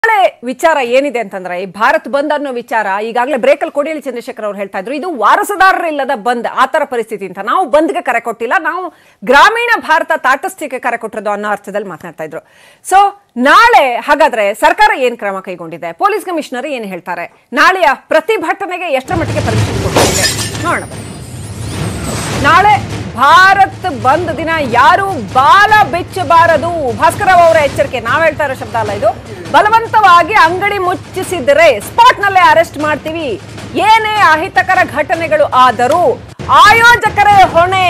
ನಾಳೆ ವಿಚಾರ ಏನಿದೆ ಅಂತಂದ್ರೆ ಈ ಭಾರತ್ ಬಂದ್ ಅನ್ನೋ ವಿಚಾರ ಈಗಾಗಲೇ ಬ್ರೇಕಲ್ ಕೋಡಿಯಲ್ಲಿ ಚಂದ್ರಶೇಖರ್ ಅವರು ಹೇಳ್ತಾ ಇದ್ರು ಇದು ವಾರಸುದಾರರಿಲ್ಲದ ಬಂದ್ ಆ ತರ ಪರಿಸ್ಥಿತಿ ಅಂತ ನಾವು ಬಂದ್ಗೆ ಕರೆ ಕೊಟ್ಟಿಲ್ಲ ನಾವು ಗ್ರಾಮೀಣ ಭಾರತ ತಾಟಸ್ಥ್ಯಕ್ಕೆ ಕರೆ ಕೊಟ್ಟಿರೋದು ಅನ್ನೋ ಅರ್ಥದಲ್ಲಿ ಮಾತನಾಡ್ತಾ ಇದ್ರು ಸೊ ನಾಳೆ ಹಾಗಾದ್ರೆ ಸರ್ಕಾರ ಏನ್ ಕ್ರಮ ಕೈಗೊಂಡಿದೆ ಪೊಲೀಸ್ ಕಮಿಷನರ್ ಏನ್ ಹೇಳ್ತಾರೆ ನಾಳೆಯ ಪ್ರತಿಭಟನೆಗೆ ಎಷ್ಟರ ಮಟ್ಟಿಗೆ ಪರ್ಮಿಷನ್ ಕೊಟ್ಟಿದೆ ನೋಡೋಣ ಬನ್ನಿ. ನಾಳೆ ಭಾರತ್ ಬಂದ್ ದಿನ ಯಾರು ಬಾಲ ಬೆಚ್ಚಬಾರದು ಭಾಸ್ಕರರಾವ್ ಅವರ ಎಚ್ಚರಿಕೆ ನಾವ್ ಹೇಳ್ತಾ ಇರೋ ಶಬ್ದ ಅಲ್ಲ ಇದು ಬಲವಂತವಾಗಿ ಅಂಗಡಿ ಮುಚ್ಚಿಸಿದರೆ ಸ್ಪಾಟ್ ನಲ್ಲೇ ಅರೆಸ್ಟ್ ಮಾಡ್ತೀವಿ ಏನೇ ಅಹಿತಕರ ಘಟನೆಗಳು ಆದರೂ ಆಯೋಜಕರೇ ಹೊಣೆ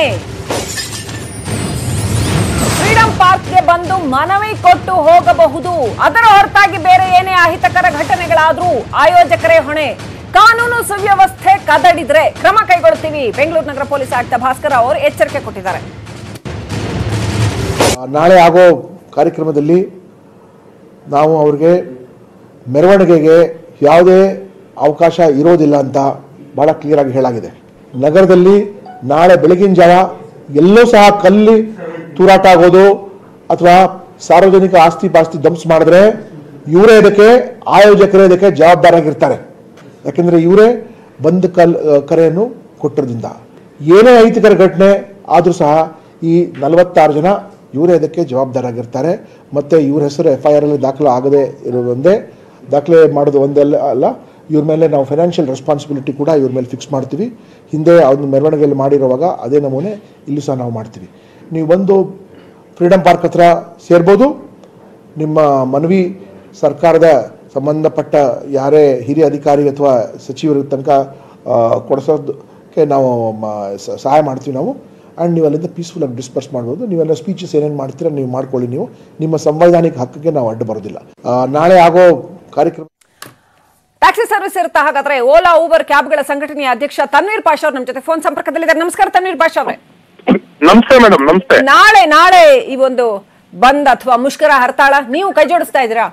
ಫ್ರೀಡಂ ಪಾರ್ಕ್ಗೆ ಬಂದು ಮನವಿ ಕೊಟ್ಟು ಹೋಗಬಹುದು ಅದರ ಹೊರತಾಗಿ ಬೇರೆ ಏನೇ ಅಹಿತಕರ ಘಟನೆಗಳಾದ್ರೂ ಆಯೋಜಕರೇ ಹೊಣೆ ಕಾನೂನು ಸುವ್ಯವಸ್ಥೆ ಕದಡಿದ್ರೆ ಕ್ರಮ ಕೈಗೊಳ್ತೀವಿ ಬೆಂಗಳೂರು ನಗರ ಪೊಲೀಸ್ ಆಯುಕ್ತ ಭಾಸ್ಕರ್ ಅವರು ಎಚ್ಚರಿಕೆ ಕೊಟ್ಟಿದ್ದಾರೆ ಆ, ನಾಳೆ ಆಗೋ ಕಾರ್ಯಕ್ರಮದಲ್ಲಿ ನಾವು ಅವ್ರಿಗೆ ಮೆರವಣಿಗೆಗೆ ಯಾವುದೇ ಅವಕಾಶ ಇರೋದಿಲ್ಲ ಅಂತ ಭಾಳ ಕ್ಲಿಯರಾಗಿ ಹೇಳಾಗಿದೆ ನಗರದಲ್ಲಿ ನಾಳೆ ಬೆಳಗಿನ ಜಾವ ಎಲ್ಲೂ ಸಹ ಕಲ್ಲಿ ತೂರಾಟ ಆಗೋದು ಅಥವಾ ಸಾರ್ವಜನಿಕ ಆಸ್ತಿ ಪಾಸ್ತಿ ಧ್ವಂಸ ಮಾಡಿದ್ರೆ ಇವರೇ ಇದಕ್ಕೆ ಆಯೋಜಕರೇ ಇದಕ್ಕೆ ಜವಾಬ್ದಾರಾಗಿರ್ತಾರೆ ಯಾಕೆಂದರೆ ಇವರೇ ಬಂದ್ ಕಲ್ ಆ, ಕರೆಯನ್ನು ಕೊಟ್ಟಿರೋದ್ರಿಂದ ಏನೇ ಅಹಿತಕರ ಘಟನೆ ಆದರೂ ಸಹ ಈ ನಲವತ್ತಾರು ಜನ ಇವರೇ ಇದಕ್ಕೆ ಜವಾಬ್ದಾರಾಗಿರ್ತಾರೆ ಮತ್ತು ಇವ್ರ ಹೆಸರು ಎಫ್ ಐ ಆರಲ್ಲಿ ದಾಖಲು ಆಗದೆ ಇರೋದೊಂದೇ ದಾಖಲೆ ಮಾಡೋದು ಒಂದಲ್ಲ ಅಲ್ಲ ಇವ್ರ ಮೇಲೆ ನಾವು ಫೈನಾನ್ಷಿಯಲ್ ರೆಸ್ಪಾನ್ಸಿಬಿಲಿಟಿ ಕೂಡ ಇವ್ರ ಮೇಲೆ ಫಿಕ್ಸ್ ಮಾಡ್ತೀವಿ ಹಿಂದೆ ಅದನ್ನ ಮೆರವಣಿಗೆಯಲ್ಲಿ ಮಾಡಿರುವಾಗ ಅದೇ ನಮೂನೆ ಇಲ್ಲೂ ಸಹ ನಾವು ಮಾಡ್ತೀವಿ ನೀವು ಬಂದು ಫ್ರೀಡಮ್ ಪಾರ್ಕ್ ಹತ್ರ ಸೇರ್ಬೋದು ನಿಮ್ಮ ಮನವಿ ಸರ್ಕಾರದ ಸಂಬಂಧಪಟ್ಟ ಯಾರೇ ಹಿರಿಯ ಅಧಿಕಾರಿ ಅಥವಾ ಸಚಿವರ ತನಕ ಆ, ಕೊಡಿಸೋದಕ್ಕೆ ನಾವು ಮ- ಸ- ಸಹಾಯ ಮಾಡ್ತೀವಿ ನಾವು ಆ್ಯಂಡ್ ನೀವು ಅಲ್ಲಿಂದ ಪೀಸ್ಫುಲ್ಲಾಗಿ ಡಿಸ್ಪರ್ಸ್ ಮಾಡ್ಬೋದು ನೀವೆಲ್ಲ ಸ್ಪೀಚಸ್ ಏನೇನು ಮಾಡ್ತೀರಾ ನೀವು ಮಾಡ್ಕೊಳ್ಳಿ ನೀವು ನಿಮ್ಮ ಸಂವೈಧಾನಿಕ ಹಕ್ಕಿಗೆ ನಾವು ಅಡ್ಡ ಬರೋದಿಲ್ಲ ಆ, ನಾಳೆ ಆಗೋ ಕಾರ್ಯಕ್ರಮ ಟ್ಯಾಕ್ಸಿ ಸರ್ವಿಸ್ ಇರುತ್ತಾ ಹಾಗಾದ್ರೆ ಓಲಾ ಊಬರ್ ಕ್ಯಾಬ್ಗಳ ಸಂಘಟನೆಯ ಅಧ್ಯಕ್ಷ ತನ್ವೀರ್ ಪಾಷಾ ಅವ್ರ ನಮ್ಮ ಜೊತೆ ಫೋನ್ ಸಂಪರ್ಕದಲ್ಲಿದ್ದಾರೆ ನಮಸ್ಕಾರ ತನ್ವೀರ್ ಪಾಷಾ ಅವರೇ ನಮಸ್ತೆ ಮೇಡಮ್ ನಮಸ್ತೆ ನಾಳೆ ನಾಳೆ ಈ ಒಂದು ಬಂದ್ ಅಥವಾ ಮುಷ್ಕರ ಹರ್ತಾಳ ನೀವು ಕೈ ಜೋಡಿಸ್ತಾ ಇದ್ದೀರಾ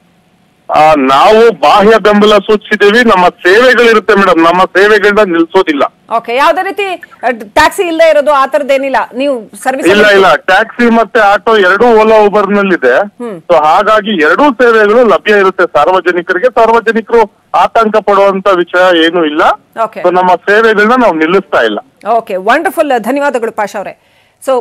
ಆ, ನಾವು ಬಾಹ್ಯ ಬೆಂಬಲ ಸೂಚಿಸಿದ್ದೀವಿ ನಮ್ಮ ಸೇವೆಗಳಿರುತ್ತೆ ಮೇಡಮ್ ನಮ್ಮ ಸೇವೆಗಳನ್ನ ನಿಲ್ಸೋದಿಲ್ಲ ಓಕೆ ಯಾವ್ದೇ ರೀತಿ ಟ್ಯಾಕ್ಸಿ ಇಲ್ಲದೆ ಇರೋದು ಆ ತರದ್ದೇನಿಲ್ಲ ನೀವು ಸರ್ವಿಸ್ ಇಲ್ಲ ಇಲ್ಲ ಟ್ಯಾಕ್ಸಿ ಮತ್ತೆ ಆಟೋ ಎರಡೂ ಓಲಾ ಉಬರ್ ನಲ್ಲಿದೆ ಸೊ ಹಾಗಾಗಿ ಎರಡೂ ಸೇವೆಗಳು ಲಭ್ಯ ಇರುತ್ತೆ ಸಾರ್ವಜನಿಕರಿಗೆ ಸಾರ್ವಜನಿಕರು ಆತಂಕ ಪಡುವಂತ ವಿಷಯ ಏನು ಇಲ್ಲ ಓಕೆ ಸೊ ನಮ್ಮ ಸೇವೆಗಳನ್ನ ನಾವು ನಿಲ್ಲಿಸ್ತಾ ಇಲ್ಲ ಓಕೆ ವಂಡರ್ಫುಲ್ ಧನ್ಯವಾದಗಳು ಪಾಷಾ ಅವರೇ ಸೊ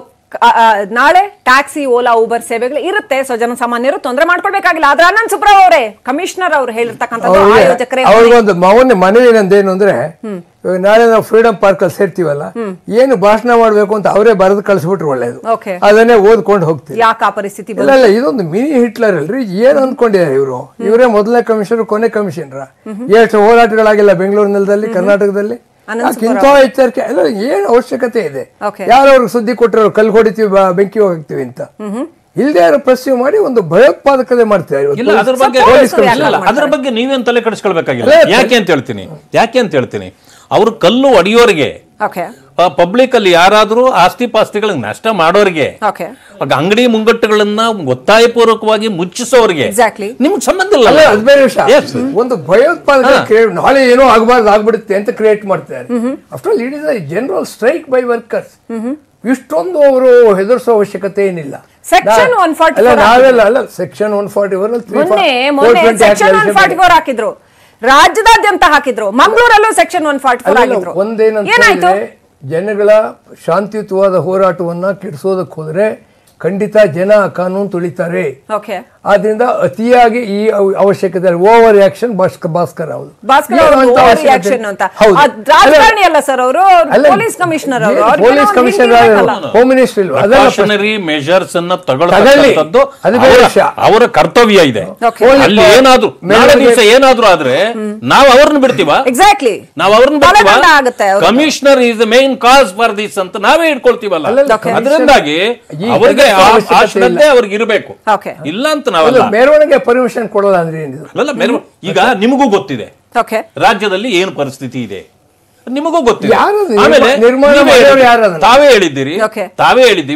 ನಾಳೆ ಟ್ಯಾಕ್ಸಿ ಓಲಾ ಊಬರ್ ಸೇವೆಗಳು ಇರುತ್ತೆ ಸೊ ಜನಸಾಮಾನ್ಯರು ತೊಂದರೆ ಮಾಡ್ಕೊಳ್ಬೇಕಾಗಿಲ್ಲ ಆದ್ರೆ ಅನಂತ್ ಸುಬ್ರಾವ್ ಅವರೇ ಕಮಿಷನರ್ ಅವರು ಹೇಳಿರ್ತಕ್ಕಂಥದ್ದು ಅವ್ರಿಗೆ ಆಯೋಜಕರೇ ಅವ್ರಿಗೊಂದು ಮೌನ ಮನವಿ ನಂದೇನು ಅಂದ್ರೆ ಇವಾಗ ನಾಳೆ ನಾವು ಫ್ರೀಡಮ್ ಪಾರ್ಕ್ ಅಲ್ಲಿ ಸೇರ್ತೀವಲ್ಲ ಏನು ಭಾಷಣ ಮಾಡ್ಬೇಕು ಅಂತ ಅವರೇ ಬರೆದು ಕಳಿಸ್ಬಿಟ್ರೆ ಒಳ್ಳೇದು ಓಕೆ ಅದನ್ನೇ ಓದ್ಕೊಂಡು ಹೋಗ್ತೀವಿ ಯಾಕೆ ಆ ಪರಿಸ್ಥಿತಿ ಇಲ್ಲ ಇಲ್ಲ ಇದೊಂದು ಮಿನಿ ಹಿಟ್ಲರ್ ಅಲ್ರಿ ಏನ್ ಅಂದ್ಕೊಂಡಿದ್ದಾರೆ ಇವರು ಇವರೇ ಮೊದಲನೇ ಕಮಿಷನರ್ ಕೊನೆ ಕಮಿಷನರ್ ಎಷ್ಟು ಹೋರಾಟಗಳಾಗಿಲ್ಲ ಬೆಂಗಳೂರು ನೆಲದಲ್ಲಿ ಕರ್ನಾಟಕದಲ್ಲಿ ಅನಂತ್ ಯಾಕೆ ಇಂಥ ಎಚ್ಚರಿಕೆ ಎಲ್ಲ ಏನ್ ಅವಶ್ಯಕತೆ ಇದೆ Okay. ಯಾರು ಅವ್ರಿಗೆ ಸುದ್ದಿ ಕೊಟ್ಟರು ಕಲ್ಲು ಹೊಡಿತೀವಿ ಬಾ- ಬೆಂಕಿ ಹೋಗ್ತೀವಿ ಅಂತ ಇಲ್ದೇ ಯಾರು ಪ್ರಶ್ನೆ ಮಾಡಿ ಒಂದು ಭಯೋತ್ಪಾದಕತೆ ಮಾಡ್ತಾರೆ ಇವತ್ತು. ಇಲ್ಲ ಅದ್ರ ಬಗ್ಗೆ Suppose ಇಲ್ಲ, ಯಾಕೆ ಇಲ್ಲ, ಅದ್ರ ಬಗ್ಗೆ ನೀವೇನ್ ತಲೆ ಕೆಡಿಸ್ಕೊಳ್ಬೇಕಾಗಿಲ್ಲ ಅಲ್ಲ, ಯಾಕೆ ಅಂತ ಹೇಳ್ತೀನಿ ಯಾಕೆ ಅಂತ ಹೇಳ್ತೀನಿ ಅವ್ರು ಕಲ್ಲು ಒಡೆಯೋರಿಗೆ ಓಕೆ ಪಬ್ಲಿಕ್ ಅಲ್ಲಿ ಯಾರಾದ್ರೂ ಆಸ್ತಿ ಪಾಸ್ತಿಗಳಿಗೆ ನಷ್ಟ ಮಾಡೋರಿಗೆ ಓಕೆ ಆಗ ಅಂಗಡಿ ಮುಂಗಟ್ಟುಗಳನ್ನ ಒತ್ತಾಯಪೂರ್ವಕವಾಗಿ ಮುಚ್ಚಿಸೋರಿಗೆ Exactly. ನಿಮ್ಗೆ ಸಂಬಂಧ ಇಲ್ಲ ಅಲ್ಲ ಅದ್ ಬೇರೆ ವಿಷಯ Yes. ಒಂದು ಭಯೋತ್ಪಾದನೆ create- ನಾಳೆ ಏನೋ ಆಗಬಾರ್ದು ಆಗ್ಬಿಡುತ್ತೆ ಅಂತ ಕ್ರಿಯೇಟ್ ಮಾಡ್ತಾರೆ after all it is general strike by workers ಇಷ್ಟೊಂದು ಅವರು ಹೆದರ್ಸೋ ಅವಶ್ಯಕತೆ ಏನಿಲ್ಲ Section ನಾ- 144 ಅಲ್ಲ ನಾವೆಲ್ಲ ಅಲ್ಲ ಸೆಕ್ಷನ್ ಒನ್ ಫಾರ್ಟಿ ಫೋರ್ ಮೊನ್ನೆ ಮೊನ್ನೆ ಸೆಕ್ಷನ್ ಒನ್ ಫಾರ್ಟಿ ಫೋರ್ ಹಾಕಿದ್ರು ರಾಜ್ಯದಾದ್ಯಂತ ಹಾಕಿದ್ರು ಮಂಗಳೂರಲ್ಲೂ ಸೆಕ್ಷನ್ ಒನ್ ಫಾರ್ಟಿ ಫೋರ್ ಹಾಕಿದ್ರು ಒಂದೇನಂತ ಏನಾಯ್ತು ಹೇಳಿದ್ರೆ ಜನಗಳ ಶಾಂತಿಯುತವಾದ ಹೋರಾಟವನ್ನ ಕೆಡಿಸೋದಕ್ಕೆ ಹೋದ್ರೆ ಖಂಡಿತ ಜನ ಆ ಕಾನೂನು ತುಳಿತಾರೆ ಓಕೆ ಆದ್ರಿಂದ ಅತಿಯಾಗಿ ಈ ಅವ- ಅವಶ್ಯಕತೆ ಓವರ್ ಆಕ್ಷನ್ ಭಾಸ್ಕರ್ ಹೌದು ಭಾಸ್ಕರ್ ಏನು ಅವರು ಅಂತ over ಅವಶ್ಯಕತೆ- reaction ಅಂತ ಹೌದು. ಅದ್ ರಾಜಕಾರಣಿ ಅಲ್ಲ ಸರ್ ಅವರು ಅಲ್ಲ, ಪೊಲೀಸ್ ಕಮಿಷನರ್ ಅವರು ಏನು ಅವ್ರಿಗೆ ಪೊಲೀಸ್ ಒಂದು ಕಮಿಷನರ್ ಹಿಂದಿ ಇರ್ಬೇಕಲ್ಲ. ಹೋಮ್ ಮಿನಿಸ್ಟರ್ ಇಲ್ವಾ ಅದೆಲ್ಲ ಪ್ರಶ್ನೆ. ಪ್ರಿಕಾಷನರಿ ಮೆಷರ್ಸ್ ಅನ್ನ ತಗೊಳ್ಳಿ. ತಗೊಳ್ತಕ್ಕಂಥದ್ದು ಅದು ಬೇರೆ ಅವರ- ವಿಷಯ. ಅವರ ಕರ್ತವ್ಯ ಇದೆ Okay. ಅಲ್ಲಿ ಏನಾದ್ರು ನಾಳೆ ಮೇಲೆ- ದಿವಸ ಏನಾದ್ರು ಆದ್ರೆ ನಾವು ಅವ್ರನ್ನ ಬಿಡ್ತೀವ ಎಕ್ಸಾಕ್ಟ್ಲಿ ನಾವು ಅವ್ರನ್ನ ತಲೆದಂಡ ಆಗುತ್ತೆ ಅವ್ರದ್ದು. Commissioner is the main cause for this ಅಂತ ನಾವೇ ಇಟ್ಕೊಳ್ತೀವಲ್ಲ ಅಲ್ಲಲ್ಲ, Okay. ಅದರಿಂದಾಗಿ ಈ ಅವರಿಗೆ ಆ- ಆ ಅವಶ್ಯಕತೆ ಶ್ರದ್ಧೆ ಅವ್ರಿಗೆ ಇರಬೇಕು ಓಕೆ ಇಲ್ಲ ಅಂತ ಅದು ನಾವಲ್ಲ ಮೆರವಣಿಗೆ ಪರ್ಮಿಷನ್ ಕೊಡೋಲ್ಲ ಅಂದ್ರೆ ಏನಿದು ಅಲ್ಲ ಮೆರವ- ಈಗ ನಿಮಗೂ ಗೊತ್ತಿದೆ ಓಕೆ ರಾಜ್ಯದಲ್ಲಿ ಏನು ಪರಿಸ್ಥಿತಿ ಇದೆ ನಿಮಗೂ ಗೊತ್ತಿದೆ ಯಾರು ನಿರ್ಮ- ಆಮೇಲೆ ನಿರ್ಮಾಣ ನೀವೇ ಮಾಡಿದವ್ರು ಹೇಳಿದ್ದೀರಿ. ಯಾರು ಅದನ್ನ? ತಾವೇ ಹೇಳಿದ್ದೀರಿ Okay. ತಾವೇ ಹೇಳಿದ್ದೀವಿ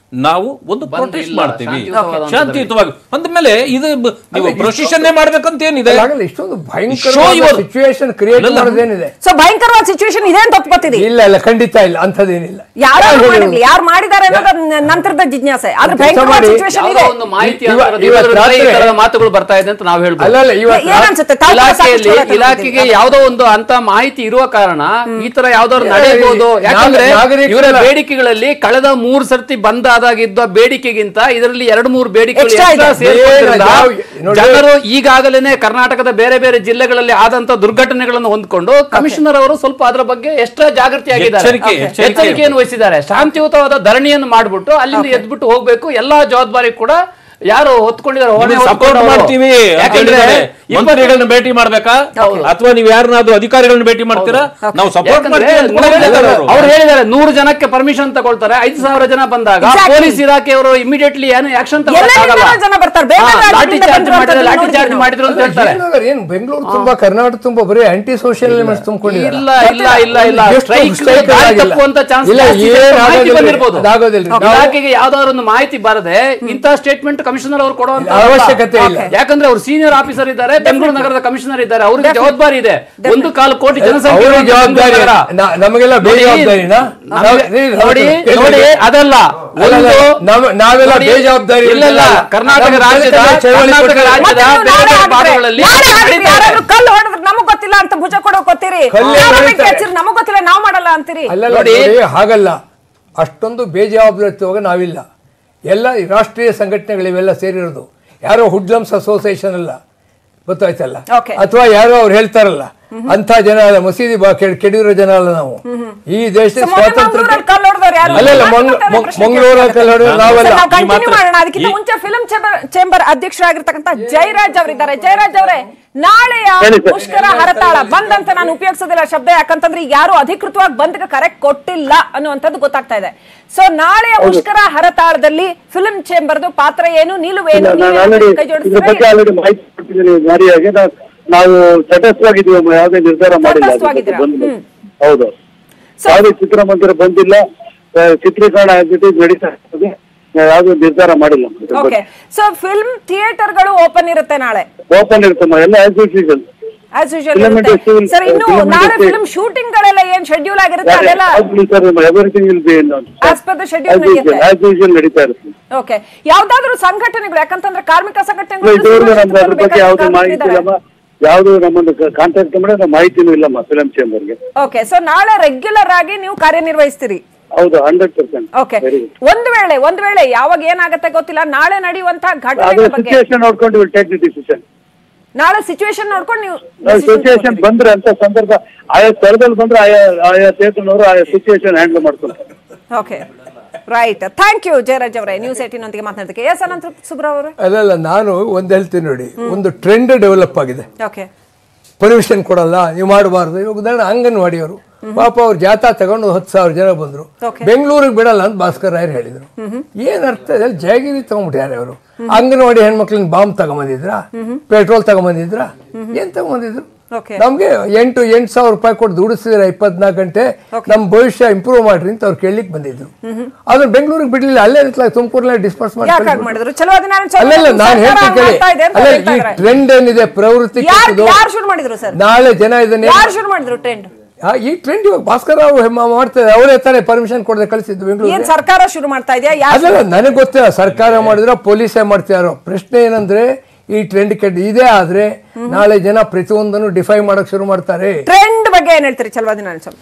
ನಾವು ಒಂದು ಪ್ರೊಟೆಸ್ಟ್ ಇಲ್ಲ, ಮಾಡ್ತೀವಿ ಶಾಂತಿಯುತವಾದ ಶಾಂತಿಯುತವಾಗಿ ಅಂದ್ಮೇಲೆ ಇದು ಬ- ನೀವು ಪ್ರೊಸೆಷನ್ ಮಾಡ್ಬೇಕಂತ ಏನಿದೆ ಆಗಲ್ಲ ಇಷ್ಟೊಂದು Show ಭಯಂಕರ your- ಸಿಚುವೇಶನ್ ಕ್ರಿಯೇಟ್ ಅಲ್ಲಲ್ಲ. ಮಾಡೋದೇನಿದೆ ಸೊ ಭಯಂಕರವಾದ ಸಿಚುವೇಶನ್ ಇದೆ ಅಂತ ಒಪ್ಕೋತೀರಿ ಇಲ್ಲ ಇಲ್ಲ ಖಂಡಿತ ಇಲ್ಲ ಅಂಥದ್ದೇನಿಲ್ಲ ಯಾರು ಯಾರು ಹೇಳಿದ್ರು? ಮಾಡಿರ್ಲಿ ಯಾರು ಮಾಡಿದ್ದಾರೆ ಅನ್ನೋದು ನ- ನಂತರದ ಜಿಜ್ಞಾಸೆ ಆದ್ರೆ ಕೆಲಸ ಭಯಂಕರವಾದ ಮಾಡಿ, ಸಿಚುವೇಶನ್ ಯಾವುದೋ ಇದೆ ಒಂದು ಮಾಹಿತಿ ಇವ- ಅಂತರದ ಇವತ್ತು ಇರೋದ್ರಿಂದ ಈ ರಾತ್ರಿ- ತರದ ಮಾತುಗಳು ಬರ್ತಾ ಇದೆ ಅಂತ ನಾವು ಹೇಳ್ಬೋದು ಅಲ್ಲಲ್ಲ ಇವತ್ತು ಏನ್ ಅನ್ಸುತ್ತೆ ತಾವು ಕೂಡ ಸಾಕಷ್ಟು ಇಲಾಖೆಯಲ್ಲಿ ಹೋರಾಟ ಇಲಾಖೆಗೆ ಮಾಡಿದ್ದೀರಿ. ಯಾವ್ದೋ ಒಂದು ಅಂತ ಮಾಹಿತಿ ಇರುವ ಕಾರಣ ಈ ತರ ಯಾವ್ದಾದ್ರು ಏ, ನಡೆಯಬಹುದು ನಾಗ- ಯಾಕಂದ್ರೆ ನಾಗರಿಕರ- ಇವರ ಬೇಡಿಕೆಗಳಲ್ಲಿ ಕಳೆದ ಮೂರ್ ಸರ್ತಿ ಬಂದ್ ಆದಾಗ ಇದ್ದ ಬೇಡಿಕೆಗಿಂತ ಇದರಲ್ಲಿ ಎರಡು ಮೂರು ಬೇಡಿಕೆಗಳು Extra ಇದೆ. extra ಸೇರ್ಕೊಂಡಿರೋದ್ರಿಂದ ಏ, ಯಾವ- ನೋಡಿ- ಜನರು ಈಗಾಗಲೇ ಕರ್ನಾಟಕದ ಬೇರೆ ಬೇರೆ ಜಿಲ್ಲೆಗಳಲ್ಲಿ ಆದಂತ ದುರ್ಘಟನೆಗಳನ್ನು ಹೊಂದ್ಕೊಂಡು ಕಮಿಷನರ್ ಅವರು ಸ್ವಲ್ಪ ಅದರ ಬಗ್ಗೆ ಎಷ್ಟೇ ಜಾಗೃತಿ ಆಗಿದ್ದಾರೆ ಎಚ್ಚರಿಕೆ, ಎಚ್ಚರಿಕೆ. ಎಚ್ಚರಿಕೆಯನ್ನು ವಹಿಸಿದ್ದಾರೆ ಶಾಂತಿಯುತವಾದ ಧರಣಿಯನ್ನು ಮಾಡ್ಬಿಟ್ಟು ಅಲ್ಲಿಂದ ಎದ್ಬಿಟ್ಟು ಹೋಗ್ಬೇಕು ಎಲ್ಲಾ ಜವಾಬ್ದಾರಿ ಕೂಡ ಯಾರು ಹೊತ್ಕೊಂಡಿದ್ದಾರೆ ಹೊಣೆ ಸಪೋರ್ಟ್ ಹೊತ್ಕೊಂಡವರು. ಮಾಡ್ತೀವಿ ಅಂತ ಯಾಕಂದ್ರೆ ಹೇಳಿದ್ದಾರೆ. ಇಪ್ಪತ್ತು- ಮಂತ್ರಿಗಳನ್ನ ಭೇಟಿ ಮಾಡ್ಬೇಕಾ ಅಥವಾ ನೀವು ಯಾರನ್ನಾದ್ರೂ ಅಧಿಕಾರಿಗಳನ್ನ ಭೇಟಿ ಮಾಡ್ತೀರಾ ನಾವು ಸಪೋರ್ಟ್ ಯಾಕಂದ್ರೆ ಮಾಡ್ತೀವಿ ಅಂತ ಕೂಡ ನೂರು ಹೇಳಿದ್ದಾರೆ ಜನ- ಅವರು. ಅವ್ರು ಹೇಳಿದ್ದಾರೆ ನೂರು ಜನಕ್ಕೆ ಪರ್ಮಿಷನ್ ತಗೊಳ್ತಾರೆ ಐದು ಸಾವಿರ ಜನ ಬಂದಾಗ Exactly. ಪೊಲೀಸ್ ಇಲಾಖೆಯವರು ಇಮಿಡಿಯೇಟ್ಲಿ ಏನು ಆಕ್ಷನ್ ಎಲ್ಲೆಲ್ಲಿಂದನೋ ಜನ ಬರ್ತಾರೆ. ಬೇರೆ ಬೇರೆ ಲಾಠಿ ರಾಜ್ಯದಿಂದ ಚಾರ್ಜ್ ಬಂದ್ರು ಅಂತ ಮಾಡಿದ್ರೆ ಲಾಠಿ ಚಾರ್ಜ್ ನೋಡಿದ್ವಿ ಮಾಡಿದ್ರು ಅಂತ ಅಲ್ಲ, ಹೇಳ್ತಾರೆ ಜಯನಗರ ಏನ್ ಬೆಂಗಳೂರು ತುಂಬಾ ಕರ್ನಾಟಕ ತುಂಬಾ ಬರೀ ಆಂಟಿ ಸೋಷಿಯಲ್ ಎಲಿಮೆಂಟ್ಸ್ ತುಂಬಿಕೊಂಡಿದ್ದಾರೆ ಇಲ್ಲ ಇಲ್ಲ ಇಲ್ಲ ಇಲ್ಲ ಎಷ್ಟು ಸ್ಟ್ರೈಕ್ strike ಆಗಿಲ್ಲ. ತಪ್ಪುವಂತ ಚಾನ್ಸ್ ಇಲ್ಲ, ಏನ್ ಆಗೋದಿಲ್ಲ. ಬಂದಿರ್ಬೋದು ಅದಾಗೋದಿಲ್ಲ. ನಾವು- ಇಲಾಖೆಗೆ ಯಾವ್ದಾದ್ರು ಒಂದು ಮಾಹಿತಿ ಬರದೆ ಇಂತ ಸ್ಟೇಟ್ಮೆಂಟ್ ಕಮಿಷನರ್ ಅವರು ಕೊಡುವಂತ ಅವಶ್ಯಕತೆ ಇಲ್ಲ. ಯಾಕಂದ್ರೆ ಅವ್ರು ಸೀನಿಯರ್ ಆಫೀಸರ್ ಇದ್ದಾರೆ ಬೆಂಗಳೂರು ನಗರದ ಕಮಿಷನರ್ ಇದ್ದಾರೆ ಅವ್ರಿಗೆ ಜವಾಬ್ದಾರಿ ಇದೆ ಒಂದು ಕಾಲು ಕೋಟಿ ಜನಸಂಖ್ಯೆ ಅವ್ರಿಗೆ ಇರುವಂತ ಜವಾಬ್ದಾರಿ ಬೆಂಗಳೂರು ನಗರ. ನ- ನಮಗೆಲ್ಲ ನೋಡಿ, ಬೇಜವಾಬ್ದಾರಿನಾ ನಮ್ಗೆ- ನೋಡಿ ನೋಡಿ ಅದಲ್ಲ ಅಲ್ಲ, ಒಂದು ನಾವ್- ನಾವೆಲ್ಲ ನೋಡಿ, ಬೇಜವಾಬ್ದಾರಿ ಇಲ್ಲ ಇಲ್ಲ ಇರ್ತೇವಲ್ಲ. ಕರ್ನಾಟಕ ನಮ್ಮ ರಾಜ್ಯದ ದಲಿತರ ಚಳವಳಿ ಕರ್ನಾಟಕ ಕೊಟ್ಟಿದ್ದಾರೆ. ರಾಜ್ಯದ ಮತ್ತೆ ನೀವು ಬೇರೆ ನಾಳೆ ಬೇರೆ ಹಾಕಿದ್ರೆ- ಭಾಗಗಳಲ್ಲಿ ನಾಳೆ ಹಾಕಿದ್ರೆ ನಡೀತಾ ಇದೆ. ಯಾರಾದ್ರೂ ಕಲ್ಲು ಹೊಡೆದ್ರೆ ನಮಗ್ ಗೊತ್ತಿಲ್ಲ ಅಂತ ಭುಜ ಕೊಡೋ ಗೊತ್ತೀರಿ ಕಲ್ಲು ಯಾರೋ ಹೊಡಿತಾರೆ. ಬೆಂಕಿ ಹಚ್ಚಿದ್ರೆ ನಮಗ್ ಗೊತ್ತಿಲ್ಲ ನಾವು ಮಾಡಲ್ಲ ಅಂತೀರಿ ಅಲ್ಲಲ್ಲ ನೋಡಿ. ನೋಡಿ ಹಾಗಲ್ಲ ಅಷ್ಟೊಂದು ಬೇಜವಾಬ್ದಾರಿತ್ವಾಗ ನಾವಿಲ್ಲ ಎಲ್ಲ ಈ ರಾಷ್ಟ್ರೀಯ ಸಂಘಟನೆಗಳಿವೆಲ್ಲ ಸೇರಿರೋದು ಯಾರೋ ಹುಡ್ಲಮ್ಸ್ ಅಸೋಸಿಯೇಷನ್ ಅಲ್ಲ ಗೊತ್ತಾಯ್ತಲ್ಲ Okay. ಅಥವಾ ಯಾರೋ ಅವ್ರು ಹೇಳ್ತಾರಲ್ಲ ಅಂತ ಜನ ಅಲ್ಲ ಮಸೀದಿ ಬಾ ಕೆಡ್- ಕೆಡಿರೋ ಜನ ಅಲ್ಲ ನಾವು ಈ ದೇಶದ ಸೊ ಮೊನ್ನೆ ಸ್ವಾತಂತ್ರ್ಯ ಮಂಗಳೂರಲ್ಲಿ ಕಲ್ಲು ಹೊಡೆದವ್ರು ಯಾರು? ಅಲ್ಲಲ್ಲ, ಮಾತು ಮಂಗ್- ಗೊತ್ತಿಲ್ಲ, ಮಂಗ್- ಪ್ರಶ್ನೆ ಮಂಗಳೂರಲ್ಲಿ ಕೇಳ್ತಾರೆ. ಕಲ್ಲು ಹೊಡೆದವ್ರು ನಾವಲ್ಲ. ಸರ್, ನಾವು ಈ ಕಂಟಿನ್ಯೂ ಮಾತ್ರ- ಮಾಡೋಣ ಅದಕ್ಕಿಂತ ಈ- ಮುಂಚೆ ಫಿಲ್ಮ್ ಚೇಂಬರ್ ಅಧ್ಯಕ್ಷರಾಗಿರ್ತಕ್ಕಂಥ ಜಯರಾಜ್ ಅವರಿದ್ದಾರೆ ಜಯರಾಜ್ ಅವರೇ ನಾಳೆಯ ಹೇಳಿ ಸರ್. ಮುಷ್ಕರ ಹರತಾಳ ಬಂದ್ ಅಂತ ನಾನು ಉಪಯೋಗಿಸೋದಿಲ್ಲ ಶಬ್ದ ಯಾಕಂತಂದ್ರೆ ಈಗ ಯಾರು ಅಧಿಕೃತವಾಗಿ ಬಂದ್ಗೆ ಕರೆಕ್ಟ್ ಕೊಟ್ಟಿಲ್ಲ ಅನ್ನುವಂಥದ್ದು ಗೊತ್ತಾಗ್ತಾ ಇದೆ ಸೊ ನಾಳೆಯ ಮುಷ್ಕರ ಹರತಾಳದಲ್ಲಿ ಫಿಲ್ಮ್ ಚೇಂಬರ್ದು ಪಾತ್ರ ಏನು ನಿಲುವೇನು ನಾನು ನೀವೇನಾದ್ರೂ ಆಲ್ರೆಡಿ ಕೈ ಇದ್ರ ಜೋಡಿಸಿದ್ರೆ ಬಗ್ಗೆ ಆಲ್ರೆಡಿ ಮಾಹಿತಿ ಕೊಟ್ಟಿದ್ದೀನಿ ಮಾರಿಯಾಗೆ ನಾ- ನಾವು ತಟಸ್ಥವಾಗಿದ್ದೀವಿ ಅಮ್ಮ, ಯಾವುದೇ ನಿರ್ಧಾರ ಮಾಡಿಲ್ಲ ಅದ್ರ ಬಗ್ಗೆ ತಟಸ್ಥವಾಗಿದ್ದೀರಾ? ಬಂದು ಹ್ಮ್. ಹೌದು So- ಯಾವುದೇ ಚಿತ್ರಮಂದಿರ ಬಂದಿಲ್ಲ ಆ, ಚಿತ್ರೀಕರಣ ಆಗ್ಬಿಟ್ಟು ನಡೀತಾ ಇರ್ತದೆ ಯಾವುದೇ ನಿರ್ಧಾರ ಮಾಡಿಲ್ಲ ಓಕೆ ಸೊ ಫಿಲ್ಮ್ ಥಿಯೇಟರ್ಗಳು ಓಪನ್ ಇರುತ್ತೆ ನಾಳೆ ಓಪನ್ ಇರ್ತಮ್ಮ ಎಲ್ಲ as usual as usual Film ಇರುತ್ತೆ industry will- ಸರ್ ಇನ್ನು film ನಾಳೆ industry- ಫಿಲ್ಮ್ ಶೂಟಿಂಗ್ ಗಳೆಲ್ಲ ಏನ್ ಶೆಡ್ಯೂಲ್ ಆಗಿರುತ್ತೆ ಅದೆಲ್ಲ everything will be As per the schedule ನಡೆಯುತ್ತೆ. ಆಸ್ ಯೂಶುವಲ್ ನಡೀತಾ ಇರುತ್ತೆ ಓಕೆ ಯಾವ್ದಾದ್ರು ಸಂಘಟನೆಗಳು ಯಾಕಂತಂದ್ರೆ ಕಾರ್ಮಿಕ ಸಂಘಟನೆಗಳು ಇದುವರೆಗೂ ನಮ್ಗೆ ಅದ್ರ ಬಗ್ಗೆ ಬೇಕಾದ ಯಾವ್ದು ಮಾಹಿತಿ ಕಾರ್ಮಿಕರಿದ್ದಾರೆ. ಇಲ್ಲಮ್ಮ ಯಾವ್ದು ನಮ್ಮನ್ನು ಕಾಂಟ್ಯಾಕ್ಟ್ ಮಾಡಿ ನಮ್ಮ ಮಾಹಿತಿನೂ ಇಲ್ಲಮ್ಮ ಫಿಲಂ ಚೇಂಬರ್ಗೆ ಓಕೆ ಸೊ ನಾಳೆ ರೆಗ್ಯುಲರ್ ಆಗಿ ನೀವು ಕಾರ್ಯನಿರ್ವಹಿಸ್ತೀರಿ ಹೌದು hundred percent okay very good ಒಂದ್ ವೇಳೆ ಒಂದ್ ವೇಳೆ ಯಾವಾಗ ಏನಾಗತ್ತೆ ಗೊತ್ತಿಲ್ಲ ನಾಳೆ ನಡೆಯುವಂತಹ ಅದ್ರ ಘಟನೆಗಳ ಬಗ್ಗೆ ಸಿಚುವೇಶನ್ ನೋಡ್ಕೊಂಡು ವಿಲ್ ಟೇಕ್ ದಿ ಡಿಸಿಷನ್ ನಾಳೆ ಸಿಚುವೇಶನ್ ನೋಡ್ಕೊಂಡು ನೀವು decision ಸಿಚುವೇಶನ್ ತಗೊಳ್ತೀರಿ. ಬಂದ್ರೆ ಅಂತ ಸಂದರ್ಭ ಆಯಾ ಸ್ಥಳದಲ್ಲಿ ಬಂದ್ರೆ ಆಯಾ ಆಯಾ ಥಿಯೇಟರ್ನವರು ಆಯಾ ಸಿಚುವೇಶನ್ ಹ್ಯಾಂಡಲ್ ಮಾಡ್ಕೊಂತಾರೆ okay right thank you Jayaraj ಅವರೇ ನ್ಯೂಸ್ ಏಟಿನ್ ಒಂದಿಗೆ ಮಾತನಾಡೋದಕ್ಕೆ ಎಸ್ ಅನಂತ ಸುಬ್ರಾವ್ ಅವರೇ ಅಲ್ಲಲ್ಲ ನಾನು ಒಂದು ಹೇಳ್ತೀನಿ ನೋಡಿ ಒಂದು ಟ್ರೆಂಡ್ ಡೆವಲಪ್ ಆಗಿದೆ ಓಕೆ ಪರ್ಮಿಷನ್ ಕೊಡಲ್ಲ ನೀವು ಮಾಡಬಾರ್ದು ಇವಾಗ ಉದಾಹರಣೆ ಅಂಗನವಾಡಿಯವರು ಪಾಪ ಅವ್ರು ಜಾಥಾ ತಗೊಂಡು ಹತ್ತು ಸಾವಿರ ಜನ ಬಂದ್ರು Okay. ಬೆಂಗಳೂರಿಗೆ ಬಿಡಲ್ಲ ಅಂತ ಭಾಸ್ಕರ್ ರಾಯರ್ ಹೇಳಿದ್ರು ಏನ್ ಅರ್ಥ ಇದೆ ಅಲ್ಲಿ ಜಯಗಿರಿ ತಗೊಂಡ್ಬಿಟ್ಟಾರೆ ಅವರು ಅಂಗನವಾಡಿ ಹೆಣ್ಮಕ್ಳನ್ನ ಬಾಂಬ್ ತಗೊಂಬಂದಿದ್ರ ಪೆಟ್ರೋಲ್ ತಗೊಂಬಂದಿದ್ರ ಏನ್ ತಗೊಂಬಂದಿದ್ರು ಓಕೆ ನಮ್ಗೆ ಎಂಟು ಎಂಟು ಸಾವಿರ ರೂಪಾಯಿ ಕೊಟ್ಟು ದುಡಿಸಿದ್ರೆ ಇಪ್ಪತ್ನಾಲ್ಕು ಗಂಟೆ ನಮ್ಮ ಭವಿಷ್ಯ ಇಂಪ್ರೂವ್ ಮಾಡ್ರಿ ಅಂತ ಅವ್ರು ಕೇಳಲಿಕ್ಕೆ ಬಂದಿದ್ರು ಅದನ್ನ ಬೆಂಗಳೂರಿಗೆ ಬಿಡ್ಲಿಲ್ಲ ಅಲ್ಲೇ ತುಮಕೂರಲ್ಲೇ ಡಿಸ್ಪರ್ಸ್ ಯಾಕೆ ಹಾಗೆ ಮಾಡಿ ಮಾಡಿದ್ರು ಚಲೋ ದಿನಾರಾಯಣ ಸ್ವಾಮಿ ಅಲ್ಲಲ್ಲ ಸರ್ಕಾರ ನಾನು ಹೇಳ್ತೀನಿ ಕೇಳಿ ಮಾಡ್ತಾ ಇದೆ ಅಂತ ಅಲ್ಲ ಹೇಳ್ತಾ ಈ ಇದ್ದಾರೆ. ಟ್ರೆಂಡ್ ಏನಿದೆ ಪ್ರವೃತ್ತಿ ಯಾರ್ ಕೆಟ್ಟದು. ಯಾರು ಶುರು ಮಾಡಿದ್ರು ಸರ್ ನಾಳೆ ಜನ ಇದನ್ನ ಯಾರು ಶುರು ಮಾಡಿದ್ರು ಟ್ರೆಂಡ್ ಆ, ಈ ಟ್ರೆಂಡ್ ಇವಾಗ ಭಾಸ್ಕರ್ ರಾವ್ ಹೆಮ್ಮ ಮಾಡ್ತಾರೆ ಅವರೇ ತಾನೇ ಪರ್ಮಿಷನ್ ಕೊಡದೆ ಕಳಿಸಿದ್ದು ಏನ್ ಬೆಂಗಳೂರು ಸರ್ಕಾರ ಶುರು ಮಾಡ್ತಾ ಇದೆಯಾ ಯಾರು ಅದಲ್ಲ ನನಗೆ ಗೊತ್ತಿಲ್ಲ ಸರ್ಕಾರ ಮಾಡಿದ್ರೆ ಪೊಲೀಸೇ ಮಾಡ್ತಾರೋ ಪ್ರಶ್ನೆ ಏನಂದ್ರೆ ಈ ಟ್ರೆಂಡ್ ಕೆಟ್ಟ ಇದೇ ಆದ್ರೆ ನಾಳೆ ಜನ ಪ್ರತಿಯೊಂದನ್ನು ಡಿಫೈ ಮಾಡಕ್ ಶುರು ಮಾಡ್ತಾರೆ ಟ್ರೆಂಡ್ ಬಗ್ಗೆ ಏನ್ ಹೇಳ್ತೀರಿ ಚಲೋ ದಿನಾರಾಯಣ ಸ್ವಾಮಿ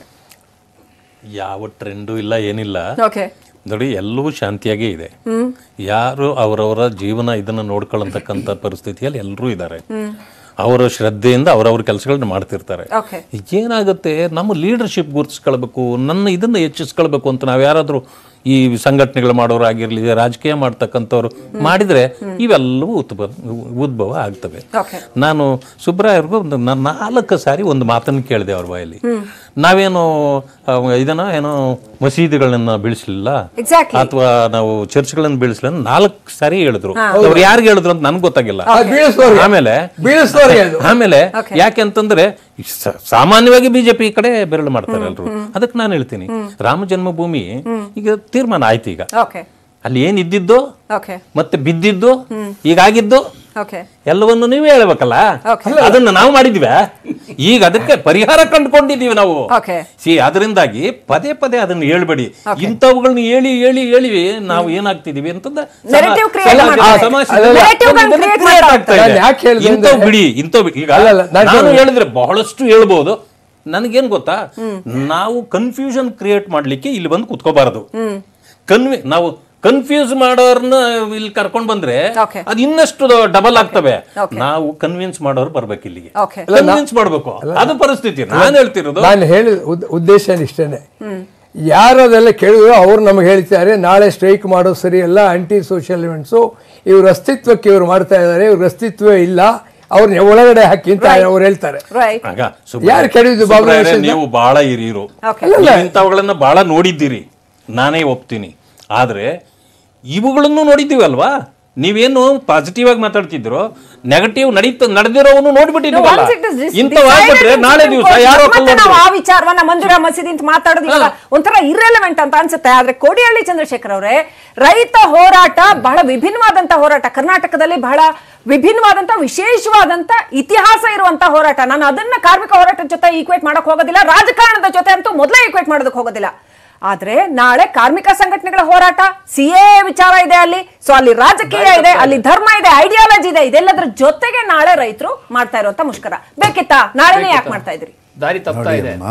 ಯಾವ ಟ್ರೆಂಡು ಇಲ್ಲ ಏನಿಲ್ಲ ಓಕೆ ನೋಡಿ ಎಲ್ಲವೂ ಶಾಂತಿಯಾಗೇ ಇದೆ ಯಾರು ಅವರವರ ಜೀವನ ಇದನ್ನ ನೋಡ್ಕೊಳ್ಳತಕ್ಕಂಥ ಪರಿಸ್ಥಿತಿಯಲ್ಲಿ ಎಲ್ಲರೂ ಇದ್ದಾರೆ ಅವರ ಶ್ರದ್ಧೆಯಿಂದ ಅವರವ್ರ ಕೆಲಸಗಳನ್ನ ಮಾಡ್ತಿರ್ತಾರೆ ಓಕೆ ಏನಾಗುತ್ತೆ ನಮ್ಮ ಲೀಡರ್ಶಿಪ್ ಗುರುತಿಸ್ಕೊಳ್ಬೇಕು ನನ್ನ ಇದನ್ನ ಹೆಚ್ಚಿಸ್ಕೊಳ್ಬೇಕು ಅಂತ ನಾವು ಯಾರಾದರೂ ಈ ಸಂಘಟನೆಗಳು ಮಾಡೋರಾಗಿರ್ಲಿ ರಾಜಕೀಯ ಮಾಡ್ತಕ್ಕಂಥವ್ರು ಮಾಡಿದ್ರೆ ಇವೆಲ್ಲವೂ ಉದ್ಭವ ಉದ್ಭವ ಆಗ್ತವೆ ಓಕೆ ನಾನು ಸುಬ್ರಾಯರ್ಗೂ ಒಂದು ನ- ನಾಲ್ಕು ಸಾರಿ ಒಂದು ಮಾತನ್ನು ಕೇಳಿದೆ ಅವ್ರ ಬಾಯಲ್ಲಿ ನಾವೇನು ಆ, ಇದನ್ನ ಏನೋ ಮಸೀದಿಗಳನ್ನ ಬೀಳಿಸ್ಲಿಲ್ಲ ಎಕ್ಸಾಕ್ಟ್ಲಿ ಅಥವಾ ನಾವು ಚರ್ಚ್ಗಳನ್ನ ಬೀಳಿಸ್ಲಿಲ್ಲ ಅಂತ ನಾಲ್ಕು ಸಾರಿ ಹೇಳಿದ್ರು ಅವ್ರು ಯಾರಿಗೆ ಹೇಳಿದ್ರು ಅಂತ ನನ್ಗೆ ಗೊತ್ತಾಗಿಲ್ಲ ಆ, ಬೀಳಿಸೋರ್ಗೆ. ಆಮೇಲೆ ಬೀಳಿಸೋರ್ಗೆ ಅದು. ಆಮೇಲೆ ಯಾಕೆ ಅಂತಂದ್ರೆ ಸ- ಸಾಮಾನ್ಯವಾಗಿ ಬಿಜೆಪಿ ಕಡೆ ಬೆರಳು ಮಾಡ್ತಾರೆ ಎಲ್ರು ಅದಕ್ಕೆ ನಾನು ಹೇಳ್ತೀನಿ ರಾಮ ಜನ್ಮಭೂಮಿ ಈಗ ತೀರ್ಮಾನ ಆಯ್ತು ಈಗ ಓಕೆ ಅಲ್ಲಿ ಏನ್ ಇದ್ದಿದ್ದು ಓಕೆ ಮತ್ತೆ ಬಿದ್ದಿದ್ದು ಈಗಾಗಿದ್ದು ಓಕೆ ಎಲ್ಲವನ್ನು ನೀವೇ ಹೇಳ್ಬೇಕಲ್ಲ Okay. ಅದನ್ನ ನಾವು ಮಾಡಿದ್ವಿ ಈಗ ಅದಕ್ಕೆ ಪರಿಹಾರ ಕಂಡುಕೊಂಡಿದೀವಿ ನಾವು Okay. ಸಿ ಅದರಿಂದಾಗಿ ಪದೇ ಪದೇ ಅದನ್ನ ಹೇಳ್ಬೇಡಿ ಇಂಥವುಗಳನ್ನ ಹೇಳಿ ಹೇಳಿ ಹೇಳಿ ನಾವು ಏನಾಗ್ತಿದೀವಿ ಅಂತಂದ Narrative create ಸಮಾಜ- ಮಾಡ್ತಾರೆ. ಸಮಾಜ- ಅಲ್ಲಲ್ಲ. Narrative ಗಳನ್ನ ಇದನ್ನ create create ಮಾಡ್ತಾ ಆಗ್ತಾ ಇದೆ. ನಾನು ಯಾಕೆ ಹೇಳ್ದೆ ಇಂಥವು ಅಂದ್ರೆ- ಬಿಡಿ ಇಂಥವು ಈಗ ಅಲ್ಲಲ್ಲ, ನಾನು ನಾನು ಹೇಳ್ದೆ. ಹೇಳಿದ್ರೆ ಬಹಳಷ್ಟು ಹೇಳ್ಬೋದು ನನಗೇನ್ ಗೊತ್ತಾ ನಾವು ಕನ್ಫ್ಯೂಷನ್ ಕ್ರಿಯೇಟ್ ಮಾಡ್ಲಿಕ್ಕೆ ಇಲ್ಲಿ ಬಂದು ಕುತ್ಕೋಬಾರದು ಕನ್ವಿ ನಾವು ಕನ್ಫ್ಯೂಸ್ ಮಾಡೋರ್ನ ಇಲ್ಲಿ ಕರ್ಕೊಂಡ್ ಬಂದ್ರೆ Okay. ಅದು ಇನ್ನಷ್ಟು ಡಬಲ್ ಆಗ್ತವೆ Okay. ನಾವು ಕನ್ವಿನ್ಸ್ ಮಾಡೋರು ಬರ್ಬೇಕು ಇಲ್ಲಿಗೆ ಓಕೆ ಕನ್ವಿನ್ಸ್ ಮಾಡ್ಬೇಕು ಅದು ಪರಿಸ್ಥಿತಿ ನಾನು ಹೇಳ್ತಿರೋದು ನಾನು ಹೇಳಿದ ಉದ್- ಉದ್ದೇಶ ಇಷ್ಟೇನೆ ಯಾರು ಅದೆಲ್ಲ ಕೇಳಿದ್ರು ಅವ್ರು ನಮಗೆ ಹೇಳ್ತಾರೆ ನಾಳೆ ಸ್ಟ್ರೈಕ್ ಮಾಡೋದು ಸರಿಯಲ್ಲ ಆಂಟಿ ಸೋಷಿಯಲ್ ಇವೆಂಟ್ಸು ಇವ್ರ ಅಸ್ತಿತ್ವಕ್ಕೆ ಇವ್ರು ಮಾಡ್ತಾ ಇದ್ದಾರೆ ಇವ್ರ ಅಸ್ತಿತ್ವ ಇಲ್ಲ ಅವ್ರನ್ನ ಒಳಗಡೆ ಹಾಕಿ ಅಂತ ಅವ್ರು ಹೇಳ್ತಾರೆ ರೈಟ್ ಆಗ ಸುಬ್ರಾಯ- ಯಾರು ಕೇಳಿದ್ದು ಬಾಬು ಸುಬ್ರಾಯರೇ, ಗಣೇಶನ್ನ? ನೀವು ಬಹಳ ಹಿರಿಯರು Okay. ನೀವು ಇಂಥವುಗಳನ್ನ ಬಹಳ ನೋಡಿದ್ದೀರಿ ನಾನೇ ಒಪ್ತೀನಿ ಆದ್ರೆ ಇವುಗಳನ್ನು ನೋಡಿದ್ದೀವಲ್ವಾ ನೀವೇನು ಪಾಸಿಟಿವ್ ಆಗಿ ಮಾತಾಡ್ತಿದ್ರು ನೆಗೆಟಿವ್ ನಡೀತ ನಡೆದಿರೋವನ್ನು ನೋಡ್ಬಿಟ್ಟಿದ್ದೀವಲ್ಲ Once it is dis- ಇಂಥವಾಗ್ಬಿಟ್ರೆ decided in ನಾಳೆ Supreme ದಿವಸ Court, ಯಾರೋ ಮತ್ತೆ ನಾವು ಕಲ್ಲೊಬ್ರು- ಆ ವಿಚಾರವನ್ನ ಮಂಜುರಾ ಮಸೀದಿ ಅಂತ ಮಾತಾಡೋದು ಇವಾಗ ಒಂಥರ ಇರ್ರೆಲೆವೆಂಟ್ ಅಂತ ಅನ್ಸುತ್ತೆ ಆದ್ರೆ ಕೋಡಿಹಳ್ಳಿ ಚಂದ್ರಶೇಖರ್ ಅವರೇ ರೈತ ಹೋರಾಟ ಬಹಳ ವಿಭಿನ್ನವಾದಂತ ಹೋರಾಟ ಕರ್ನಾಟಕದಲ್ಲಿ ಬಹಳ ವಿಭಿನ್ನವಾದಂತ ವಿಶೇಷವಾದಂತ ಇತಿಹಾಸ ಇರುವಂತ ಹೋರಾಟ ನಾನು ಅದನ್ನ ಕಾರ್ಮಿಕ ಹೋರಾಟದ ಜೊತೆ ಈಕ್ವೇಟ್ ಮಾಡಕ್ ಹೋಗೋದಿಲ್ಲ ರಾಜಕಾರಣದ ಜೊತೆ ಅಂತೂ ಮೊದಲೇ ಈಕ್ವೇಟ್ ಮಾಡೋದಕ್ಕೆ ಹೋಗೋದಿಲ್ಲ ಆದ್ರೆ ನಾಳೆ ಕಾರ್ಮಿಕ ಸಂಘಟನೆಗಳ ಹೋರಾಟ ಸಿ ಎ ವಿಚಾರ ಇದೆ ಅಲ್ಲಿ ಸೊ ಅಲ್ಲಿ ರಾಜಕೀಯ ಇದೆ ಅಲ್ಲಿ ಧರ್ಮ ಇದೆ ಐಡಿಯಾಲಜಿ ಇದೆ ಇದೆಲ್ಲದ್ರ ಜೊತೆಗೆ ನಾಳೆ ರೈತರು ಮಾಡ್ತಾ ಇರುವಂತ ಮುಷ್ಕರ ಬೇಕಿತ್ತಾ ನಾಳೆನೇ ಯಾಕೆ ಮಾಡ್ತಾ ಇದ್ರಿ ದಾರಿ ತಪ್ತಾ ಇದೆ ಅಮ್ಮ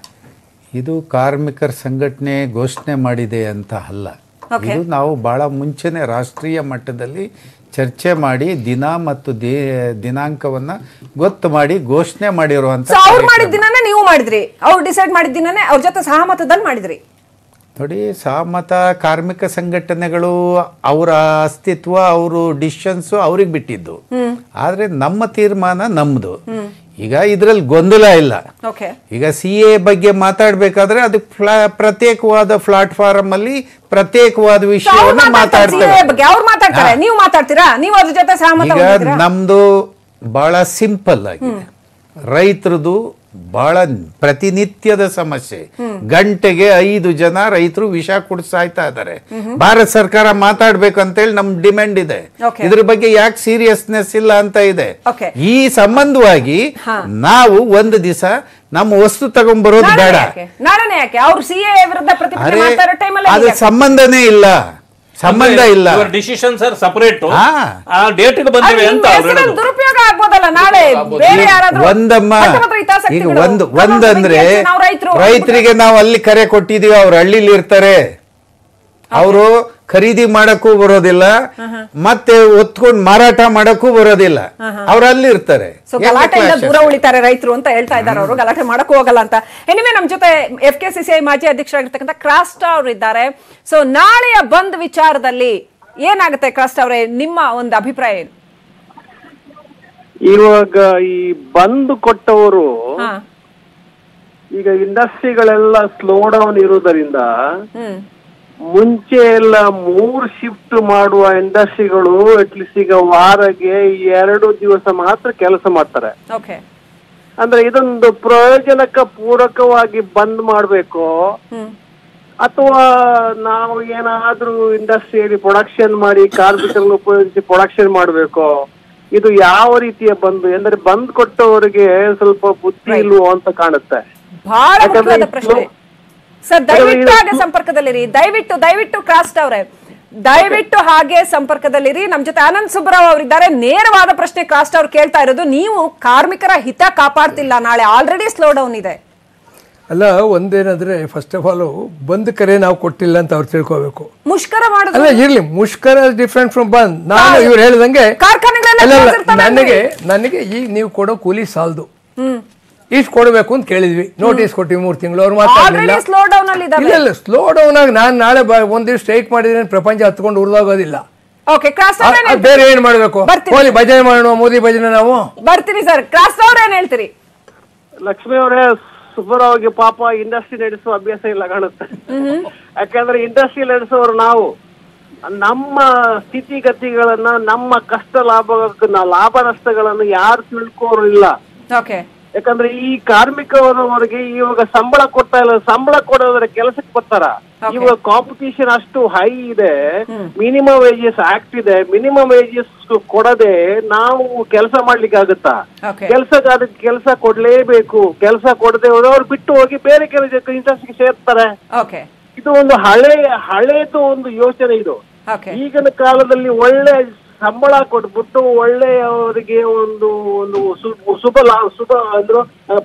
ಇದು ಕಾರ್ಮಿಕರ ಸಂಘಟನೆ ಘೋಷಣೆ ಮಾಡಿದೆ ಅಂತ ಅಲ್ಲ Okay. ಇದು ನಾವು ಬಹಳ ಮುಂಚೆನೆ ರಾಷ್ಟ್ರೀಯ ಮಟ್ಟದಲ್ಲಿ ಚರ್ಚೆ ಮಾಡಿ ದಿನ ಮತ್ತು ದೇ- ದಿನಾಂಕವನ್ನ ಗೊತ್ತು ಮಾಡಿ ಘೋಷಣೆ ಮಾಡಿರುವಂತ ಸೊ ಅವ್ರು ಕಾರ್ಯಕ್ರಮ. ಮಾಡಿದ ದಿನನೇ ನೀವು ಮಾಡಿದ್ರಿ ಅವ್ರು ಡಿಸೈಡ್ ಮಾಡಿದ ದಿನನೇ ಅವ್ರ ಜೊತೆ ಸಹಮತದಲ್ಲಿ ಮಾಡಿದ್ರಿ ನೋಡಿ ಸಹಮತ ಕಾರ್ಮಿಕ ಸಂಘಟನೆಗಳು ಅವರ ಅಸ್ತಿತ್ವ ಅವರು ಡಿಸಿಷನ್ಸು ಅವ್ರಿಗೆ ಬಿಟ್ಟಿದ್ದು ಆದ್ರೆ ನಮ್ಮ ತೀರ್ಮಾನ ನಮ್ದು ಈಗ ಇದ್ರಲ್ಲಿ ಗೊಂದಲ ಇಲ್ಲ ಓಕೆ ಈಗ ಸಿ ಎ ಬಗ್ಗೆ ಮಾತಾಡ್ಬೇಕಾದ್ರೆ ಅದಕ್ಕೆ ಫ್ಲಾ- ಪ್ರತ್ಯೇಕವಾದ ಪ್ಲಾಟ್ಫಾರ್ಮ್ ಅಲ್ಲಿ ಪ್ರತ್ಯೇಕವಾದ ವಿಷಯವನ್ನ ಮಾತಾಡ್ತೇವೆ ಬಗ್ಗೆ ಅವ್ರು ಮಾತಾಡ್ತಾರೆ ನೀವು ಮಾತಾಡ್ತೀರಾ ನೀವು ಅದ್ರ ಜೊತೆ ಸಹಮತ ಈಗ ಹೊಂದಿದ್ದೀರಾ? ನಮ್ದು ಬಹಳ ಸಿಂಪಲ್ ಆಗಿದೆ ರೈತರದು ಬಹಳ ಪ್ರತಿನಿತ್ಯದ ಸಮಸ್ಯೆ ಗಂಟೆಗೆ ಐದು ಜನ ರೈತರು ವಿಷ ಕುಡಿದು ಸಾಯ್ತಾ ಇದ್ದಾರೆ ಭಾರತ ಸರ್ಕಾರ ಮಾತಾಡ್ಬೇಕಂತೇಳಿ ನಮ್ ಡಿಮ್ಯಾಂಡ್ ಇದೆ Okay. ಇದ್ರ ಬಗ್ಗೆ ಯಾಕೆ ಸೀರಿಯಸ್ನೆಸ್ ಇಲ್ಲ ಅಂತ ಇದೆ Okay. ಈ ಸಂಬಂಧವಾಗಿ ನಾವು ಒಂದು ದಿವಸ ನಮ್ಮ ವಸ್ತು ತಗೊಂಡ್ಬರೋದು ನಾಳೆನೇ ಬೇಡ ಯಾಕೆ? ನಾಳೆನೇ ಯಾಕೆ ಅವ್ರು ಸಿ ಎ ವಿರುದ್ಧ ಪ್ರತಿಭಟನೆ ಅರೆ ಮಾಡ್ತಾ ಇರೋ ಟೈಮಲ್ಲಿ ಅದು ಸಂಬಂಧನೇ ಇಲ್ಲ ಸಂಬಂಧ ಇಲ್ಲ ಡಿಸಿಷನ್ ಸರ್ ಸಪರೇಟ್ ಹಾ. ಆ ಡೇಟ್ ಬಂದಿವೆ ಅಂತ ಅವ್ರು ಹೇಳೋದು ದುರುಪಯೋಗ ಆಗ್ಬೋದಲ್ಲ ನಾಳೆ ಬೇರೆ ಯಾರಾದ್ರೂ ಒಂದಮ್ಮ ಪತ್ರಕರ್ತರ ಹಿತಾಸಕ್ತಿಗಳು, ಈಗ ಒಂದು ನಮ್ಮ ಒಂದಂದ್ರೆ ಬೆಂಕಿ ಹಚ್ಚಿ ನಾವು ರೈತರು ರೈತರಿಗೆ ನಾವು ಅಲ್ಲಿ ಕರೆ ಕೊಟ್ಟಿದೀವಿ ಅವ್ರು ಹಳ್ಳಿಲಿ ಇರ್ತಾರೆ ಅವರು ಖರೀದಿ ಮಾಡಕ್ಕೂ ಬರೋದಿಲ್ಲ ಮತ್ತೆ ಒತ್ಕೊಂಡು ಮಾರಾಟ ಮಾಡಕ್ಕೂ ಬರೋದಿಲ್ಲ ಅವ್ರು ಅಲ್ಲಿ ಇರ್ತಾರೆ ಸೊ ಯಾಕೆ ಗಲಾಟೆಯಿಂದ clashes? ದೂರ ಉಳಿತಾರೆ ರೈತರು ಅಂತ ಹೇಳ್ತಾ ಇದ್ದಾರೆ ಅವರು ಗಲಾಟೆ ಮಾಡಕ್ಕೂ ಹೋಗಲ್ಲ ಅಂತ ಎನಿವೆ ನಮ್ ಜೊತೆ F K C C I ಮಾಜಿ ಅಧ್ಯಕ್ಷರಾಗಿರ್ತಕ್ಕಂಥ ಕ್ರಾಸ್ಟ್ ಅವರು ಇದ್ದಾರೆ ಸೊ ನಾಳೆಯ ಬಂದ್ ವಿಚಾರದಲ್ಲಿ ಏನಾಗುತ್ತೆ ಕ್ರಾಸ್ಟ್ ಅವರೇ ನಿಮ್ಮ ಒಂದು ಅಭಿಪ್ರಾಯ ಏನು ಇವಾಗ ಈ ಬಂದ್ ಕೊಟ್ಟವರು ಹಾ ಈಗ ಇಂಡಸ್ಟ್ರಿಗಳೆಲ್ಲ ಸ್ಲೋ ಡೌನ್ ಇರುವುದರಿಂದ ಹ್ಮ್ ಮುಂಚೆ ಎಲ್ಲ ಮೂರ್ ಶಿಫ್ಟ್ ಮಾಡುವ ಇಂಡಸ್ಟ್ರಿಗಳು ಅಟ್ಲೀಸ್ಟ್ ಈಗ ವಾರಗೆ ಎರಡು ದಿವಸ ಮಾತ್ರ ಕೆಲಸ ಮಾಡ್ತಾರೆ ಓಕೆ ಅಂದ್ರೆ ಇದೊಂದು ಪ್ರಯೋಜನಕ್ಕೆ ಪೂರಕವಾಗಿ ಬಂದ್ ಮಾಡ್ಬೇಕು ಹ್ಮ್ ಅಥವಾ ನಾವು ಏನಾದ್ರೂ ಇಂಡಸ್ಟ್ರಿಯಲ್ಲಿ ಪ್ರೊಡಕ್ಷನ್ ಮಾಡಿ ಕಾರ್ಮಿಕರನ್ನು ಉಪಯೋಗಿಸಿ ಪ್ರೊಡಕ್ಷನ್ ಮಾಡಬೇಕು ಇದು ಯಾವ ರೀತಿಯ ಬಂದು ಎಂದ್ರೆ ಬಂದ್ ಕೊಟ್ಟವರಿಗೆ ಸ್ವಲ್ಪ ಬುದ್ಧಿ ಇಲ್ವೋ ಅಂತ ಕಾಣುತ್ತೆ ಬಹಳ ಯಾಕಂದ್ರೆ ಮುಖ್ಯವಾದ ಇದು- ಪ್ರಶ್ನೆ ಸರ್ ದಯವಿಟ್ಟು ಹಾಗೆ ಸಂಪರ್ಕದಲ್ಲಿರಿ ದಯವಿಟ್ಟು ದಯವಿಟ್ಟು ಕ್ರಾಸ್ಟ್ ಅವರೇ ದಯವಿಟ್ಟು ಹಾಗೆ ಸಂಪರ್ಕದಲ್ಲಿರಿ ನಮ್ ಜೊತೆ ಆನಂದ್ ಸುಬ್ಬರಾವ್ ಅವರಿದ್ದಾರೆ ನೇರವಾದ ಪ್ರಶ್ನೆ ಕ್ರಾಸ್ಟ್ ಅವ್ರು ಕೇಳ್ತಾ ಇರೋದು ನೀವು ಕಾರ್ಮಿಕರ ಹಿತ ಕಾಪಾಡ್ತಿಲ್ಲ ನಾಳೆ ಆಲ್ರೆಡಿ ಸ್ಲೋ ಡೌನ್ ಇದೆ ಅಲ್ಲ ಒಂದೇನಂದ್ರೆ ಫಸ್ಟ್ ಆಫ್ ಆಲ್ ಬಂದ್ ಕರೆ ನಾವು ಕೊಟ್ಟಿಲ್ಲ ಅಂತ ಅವ್ರು ತಿಳ್ಕೋಬೇಕು ಮುಷ್ಕರ ಮಾಡೋದು ಅಲ್ಲ ಇರ್ಲಿ ಮುಷ್ಕರ ಡಿಫ್ರೆಂಟ್ ಫ್ರಮ್ ಬಂದ್ ನಾನು ಇವ್ರು ಹೇಳ್ದಂಗೆ ಕಾರ್ಖಾನೆಗಳೆಲ್ಲ ಅಲ್ಲ, ಅಲ್ಲ, close ಇರ್ತವೆ ನನಗೆ ನನಗೆ ಈಗ ನೀವು ಕೊಡೋ ಕೂಲಿ ಸಾಲದು ಇಷ್ಟು ಕೊಡಬೇಕು ಅಂತ ಕೇಳಿದ್ವಿ ನೋಟಿಸ್ ಕೊಟ್ಟಿವಿ ಮೂರು ತಿಂಗಳು ಅವ್ರು ಮಾತಾಡಲಿಲ್ಲ ಆಲ್ರೆಡಿ ಸ್ಲೋ ಡೌನ್ ಅಲ್ಲಿ ಇದಾವೆ ಇಲ್ಲ ಇಲ್ಲ ಸ್ಲೋ ಡೌನ್ ಆಗಿ ನಾನು ನಾಳೆ ಬ- ಒಂದ್ ದಿವಸ ಸ್ಟ್ರೈಕ್ ಮಾಡಿದ್ರೆ ಪ್ರಪಂಚ ಹತ್ಕೊಂಡು ಉರಿದೋಗೋದಿಲ್ಲ ಓಕೆ ಕ್ರಾಸ್ ಆ- ಆ ಬೇರೆ ಏನ್ ಮಾಡ್ಬೇಕು ಬರ್ತೀನಿ. ಹೋಲಿ ಭಜನೆ ಮಾಡೋಣ ಮೋದಿ ಭಜನೆ ನಾವು ಬರ್ತೀನಿ ಸರ್ ಕ್ರಾಸ್ ಅವ್ರ ಏನ್ ಹೇಳ್ತೀರಿ ಲಕ್ಷ್ಮಿ ಅವರೇ ಸುಬ್ಬರಾವ್ಗೆ ಪಾಪ ಇಂಡಸ್ಟ್ರಿ ನಡೆಸುವ ಅಭ್ಯಾಸ ಇಲ್ಲ ಕಾಣುತ್ತೆ ಯಾಕಂದ್ರೆ ಇಂಡಸ್ಟ್ರಿ ನಡೆಸುವವರು ನಾವು ನಮ್ಮ ಸ್ಥಿತಿಗತಿಗಳನ್ನ ನಮ್ಮ ಕಷ್ಟ ಲಾಭ ಲಾಭ ನಷ್ಟಗಳನ್ನು ಯಾರು ತಿಳ್ಕೋರು ಇಲ್ಲ ಓಕೆ ಯಾಕಂದ್ರೆ ಈ ಕಾರ್ಮಿಕರವರಿಗೆ ಇವಾಗ ಸಂಬಳ ಕೊಡ್ತಾ ಇಲ್ಲ ಸಂಬಳ ಕೊಡೋದ್ರೆ ಕೆಲಸಕ್ಕೆ ಬರ್ತಾರ ಇವಾಗ ಕಾಂಪಿಟಿಷನ್ ಅಷ್ಟು ಹೈ ಇದೆ ಮಿನಿಮಮ್ ವೇಜಸ್ ಆಕ್ಟ್ ಇದೆ ಮಿನಿಮಮ್ ವೇಜಸ್ ಕೊಡದೆ ನಾವು ಕೆಲಸ ಮಾಡ್ಲಿಕ್ಕೆ ಆಗುತ್ತಾ Okay. ಕೆಲಸಗಾರ ಕೆಲಸ ಕೊಡ್ಲೇಬೇಕು ಕೆಲಸ ಕೊಡದೆ ಹೋದ್ರೆ ಅವ್ರು ಬಿಟ್ಟು ಹೋಗಿ ಬೇರೆ ಕೆಲಸ ಇಂಡಸ್ಟ್ರಿಗೆ ಸೇರ್ತಾರೆ ಓಕೆ ಇದು ಒಂದು ಹಳೆ ಹಳೇದು ಒಂದು ಯೋಚನೆ ಇದು ಓಕೆ ಈಗಿನ ಕಾಲದಲ್ಲಿ ಒಳ್ಳೆ ಸಂಬಳ ಕೊಟ್ಬಿಟ್ಟು ಒಳ್ಳೆ ಅವರಿಗೆ ಒಂದು ಒಂದು ಸು- ಶುಭ ಲಾ- ಶುಭ ಅಂದ್ರು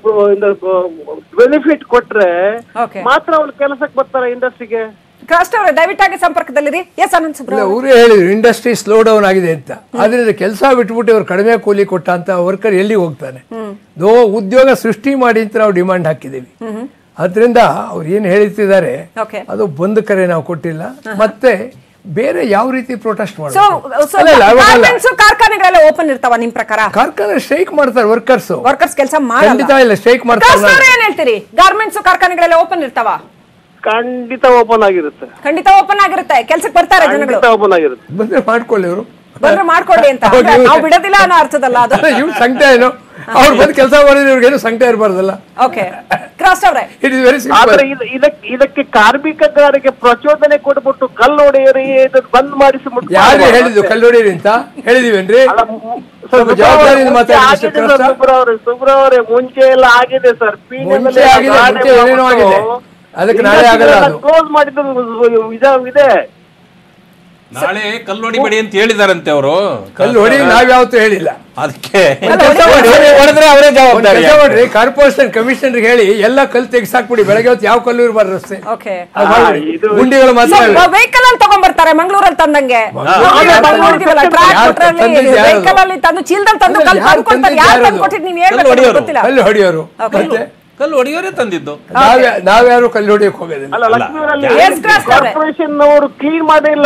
ಬೆನಿಫಿಟ್ ಕೊಟ್ರೆ Okay. ಮಾತ್ರ ಅವ್ರು ಕೆಲಸಕ್ಕೆ ಬರ್ತಾರೆ ಇಂಡಸ್ಟ್ರಿಗೆ ಕ್ರಾಸ್ಟ್ ಅವರೇ ದಯವಿಟ್ಟಾಗಿ ಸಂಪರ್ಕದಲ್ಲಿರಿ ಎಸ್ ಅನಂತ್ ಇಲ್ಲ ಸುಬ್ರಹ್ಮಣ್ಯ ಅವರೇ ಹೇಳಿದ್ರು ಇಂಡಸ್ಟ್ರಿ ಸ್ಲೋ ಡೌನ್ ಆಗಿದೆ ಅಂತ ಆದ್ರಿಂದ ಕೆಲಸ ಬಿಟ್ಬಿಟ್ಟು ಇವ್ರು ಕಡಿಮೆ ಕೂಲಿ ಕೊಟ್ಟ ಅಂತ ವರ್ಕರ್ ಎಲ್ಲಿ ಹೋಗ್ತಾನೆ ದೋ ಉದ್ಯೋಗ ಸೃಷ್ಟಿ ಮಾಡಿ ಅಂತ ನಾವು ಡಿಮಾಂಡ್ ಹಾಕಿದ್ದೀವಿ ಅದರಿಂದ ಅವ್ರು ಏನು ಹೇಳ್ತಿದ್ದಾರೆ Okay. ಅದು ಬಂದ್ ಕರೆ ನಾವು ಕೊಟ್ಟಿಲ್ಲ ಮತ್ತೆ ಬೇರೆ ಯಾವ ರೀತಿ ಪ್ರೊಟೆಸ್ಟ್ ಸೊ ಮಾಡೋದು ಗಾರ್ಮೆಂಟ್ಸ್ ಕಾರ್ಖಾನೆಗಳೆಲ್ಲ ಓಪನ್ ಇರ್ತಾವ ನಿಮ್ ಪ್ರಕಾರ ಕಾರ್ಖಾನೆ ಸ್ಟ್ರೈಕ್ ಮಾಡ್ತಾರೆ ವರ್ಕರ್ಸ್ ವರ್ಕರ್ಸ್ ಕೆಲಸ ಖಂಡಿತ ಮಾಡಲ್ಲ ಇಲ್ಲ ಸ್ಟ್ರೈಕ್ ಮಾಡ್ತಾರೆ ಕ್ರಾಸ್ಟ್ ಅವರೇ ಏನ್ ಹೇಳ್ತೀರಿ ಗಾರ್ಮೆಂಟ್ಸ್ ಕಾರ್ಖಾನೆಗಳೆಲ್ಲ ಓಪನ್ ಇರ್ತಾವ ಖಂಡಿತ ಓಪನ್ ಆಗಿರುತ್ತೆ ಖಂಡಿತ ಓಪನ್ ಆಗಿರುತ್ತೆ ಕೆಲ್ಸಕ್ಕೆ ಬರ್ತಾರೆ ಜನಗಳು ಖಂಡಿತ ಓಪನ್ ಆಗಿರುತ್ತೆ ಬಂದ್ರೆ ಮಾಡ್ಕೊಳ್ಳಿ ಅವರು ಬಂದ್ರೆ ಮಾಡ್ಕೊಳ್ಳಿ ಅಂತ ಹೌದು, ಅಂದ್ರೆ ಇವ್ರು- ನಾವು ಬಿಡೋದಿಲ್ಲ ಅನ್ನೋ ಅರ್ಥದಲ್ಲ ಅದು ಇವ್ರು ಸಂಕಟ ಏನು ಅವ್ರು ಬಂದು ಕೆಲಸ ಮಾಡಿದ್ರೆ ಇವ್ರಿಗೇನು ಸಂಕಟ ಇರಬಾರ್ದಲ್ಲ ಓಕೆ ಕ್ರಾಸ್ಟ್ ಅವ್ರೆ ಇಟ್ ಇಸ್ ವೆರಿ ಆದ್ರೆ ಸಿಂಪಲ್ ಇದು ಇದಕ್ಕೆ ಇದಕ್ಕೆ ಕಾರ್ಮಿಕರಿಗೆ ಪ್ರಚೋದನೆ ಕೊಟ್ಬಿಟ್ಟು ಕಲ್ಲು ಹೊಡೆಯರಿ ಇದನ್ನ ಬಂದ್ ಮಾಡಿಸ್ಬಿಟ್ಟು ಯಾರು ಹೇಳಿದ್ದು ಕಲ್ಲೊಡಿರಿ ಅಂತ ಹೇಳಿದೀವೇನ್ರಿ ಅಲ್ಲ, ಮು- ಸ್ವಲ್ಪ ಸುಬ್ರಹ್ಮಣ್ಯ ಜವಾಬ್ದಾರಿಯಿಂದ ಮುಂಚೆ ಮಾತಾಡಿ ಆಗಿದೆ ಮಿಸ್ಟರ್ ಸರ್ ಕೃಷ್ಣ. ಸುಬ್ರಹ್ಮಣ್ಯ ಸುಬ್ರಹ್ಮಣ್ಯ ಮುಂಚೆ ಎಲ್ಲ ಆಗಿದೆ ಸರ್ ಮುಂಚೆ ಆಗಿದೆ, ಮುಂಚೆ ಏನೇನೋ ಆಗಿದೆ. ಅದಕ್ಕೆ ನಾಳೆ ಆಗಲ್ಲ ಅದು. ಕ್ಲೋಸ್ ಮಾಡಿದ್ದು ಇದ- ಇದೆ ನಾಳೆ ಕಲ್ಲು ಹೊಡಿಬೇಡಿ ಅಂತ ಹೇಳಿದಾರಂತೆ ಅವರು ಕಲ್ಲು ಹೊಡಿ ನಾವ್ ಯಾವತ್ತೂ ಹೇಳಿಲ್ಲ ಅದಕ್ಕೆ ಒಂದ್ ಕೆಲ್ಸ ಮಾಡ್ರಿ. ಹೊಡೆದ್ರೆ ಅವರೇ ಒಂದ್ ಜವಾಬ್ದಾರಿ ಕೆಲ್ಸ ಮಾಡ್ರಿ ಕಾರ್ಪೊರೇಷನ್ ಕಮಿಷನರ್ ಹೇಳಿ ಎಲ್ಲ ಕಲ್ಲು ತೆಗ್ಸಾಕ್ಬಿಡಿ ಬೆಳಗ್ಗೆ ಹೊತ್ತು ಯಾವ ಕಲ್ಲು ಇರಬಾರ್ದು ರಸ್ತೆ ಓಕೆ ಅದ್ ಮಾಡ್ಬಿಡಿ. ಇದು- ಗುಂಡಿಗಳು ಮಾತ್ರ ಇರ್ಲಿ. ವೆಹಿಕಲ್ ಅಲ್ಲಿ ತಗೊಂಡ್ಬರ್ತಾರೆ ಮಂಗಳೂರಲ್ಲಿ ತಂದಂಗೆ ಯಾರು ತಂದಿದ್ದು ಯಾರು? ವೆಹಿಕಲ್ ಅಲ್ಲಿ ತಂದು ಚೀಲದಲ್ಲಿ ತಂದು ಅಲ್ಲ, ಕಲ್ಲು ಯಾರು ತಂದು ಕೊಡ್ತಾರೆ ತಂದಿದ್ದು ಯಾರು ಯಾರು? ತಂದು ಕೊಟ್ಟಿದ್ದು ನೀವ್ ಕಲ್ಲು ಹೇಳ್ಬೇಕು ಹೊಡೆಯೋರು. ಗೊತ್ತಿಲ್ಲ ಕಲ್ಲು ಹೊಡಿಯೋರು ಮತ್ತೆ ಕಲ್ಲು ಹೊಡಿಯೋರೇ ತಂದಿದ್ದು ನಾವ್ ನಾವ್ಯಾರು ಕಲ್ಲು ಹೊಡಿಯಕ್ ಹೋಗೋದಿಲ್ಲ ಅಲ್ಲ ಲಕ್ಷ್ಮೀವರಲ್ಲಿ Yes, Cross ಅವ್ರೆ. ಕಾರ್ಪೊರೇಷನ್ ಅವರು ಕ್ಲೀನ್ ಮಾಡಿಲ್ಲ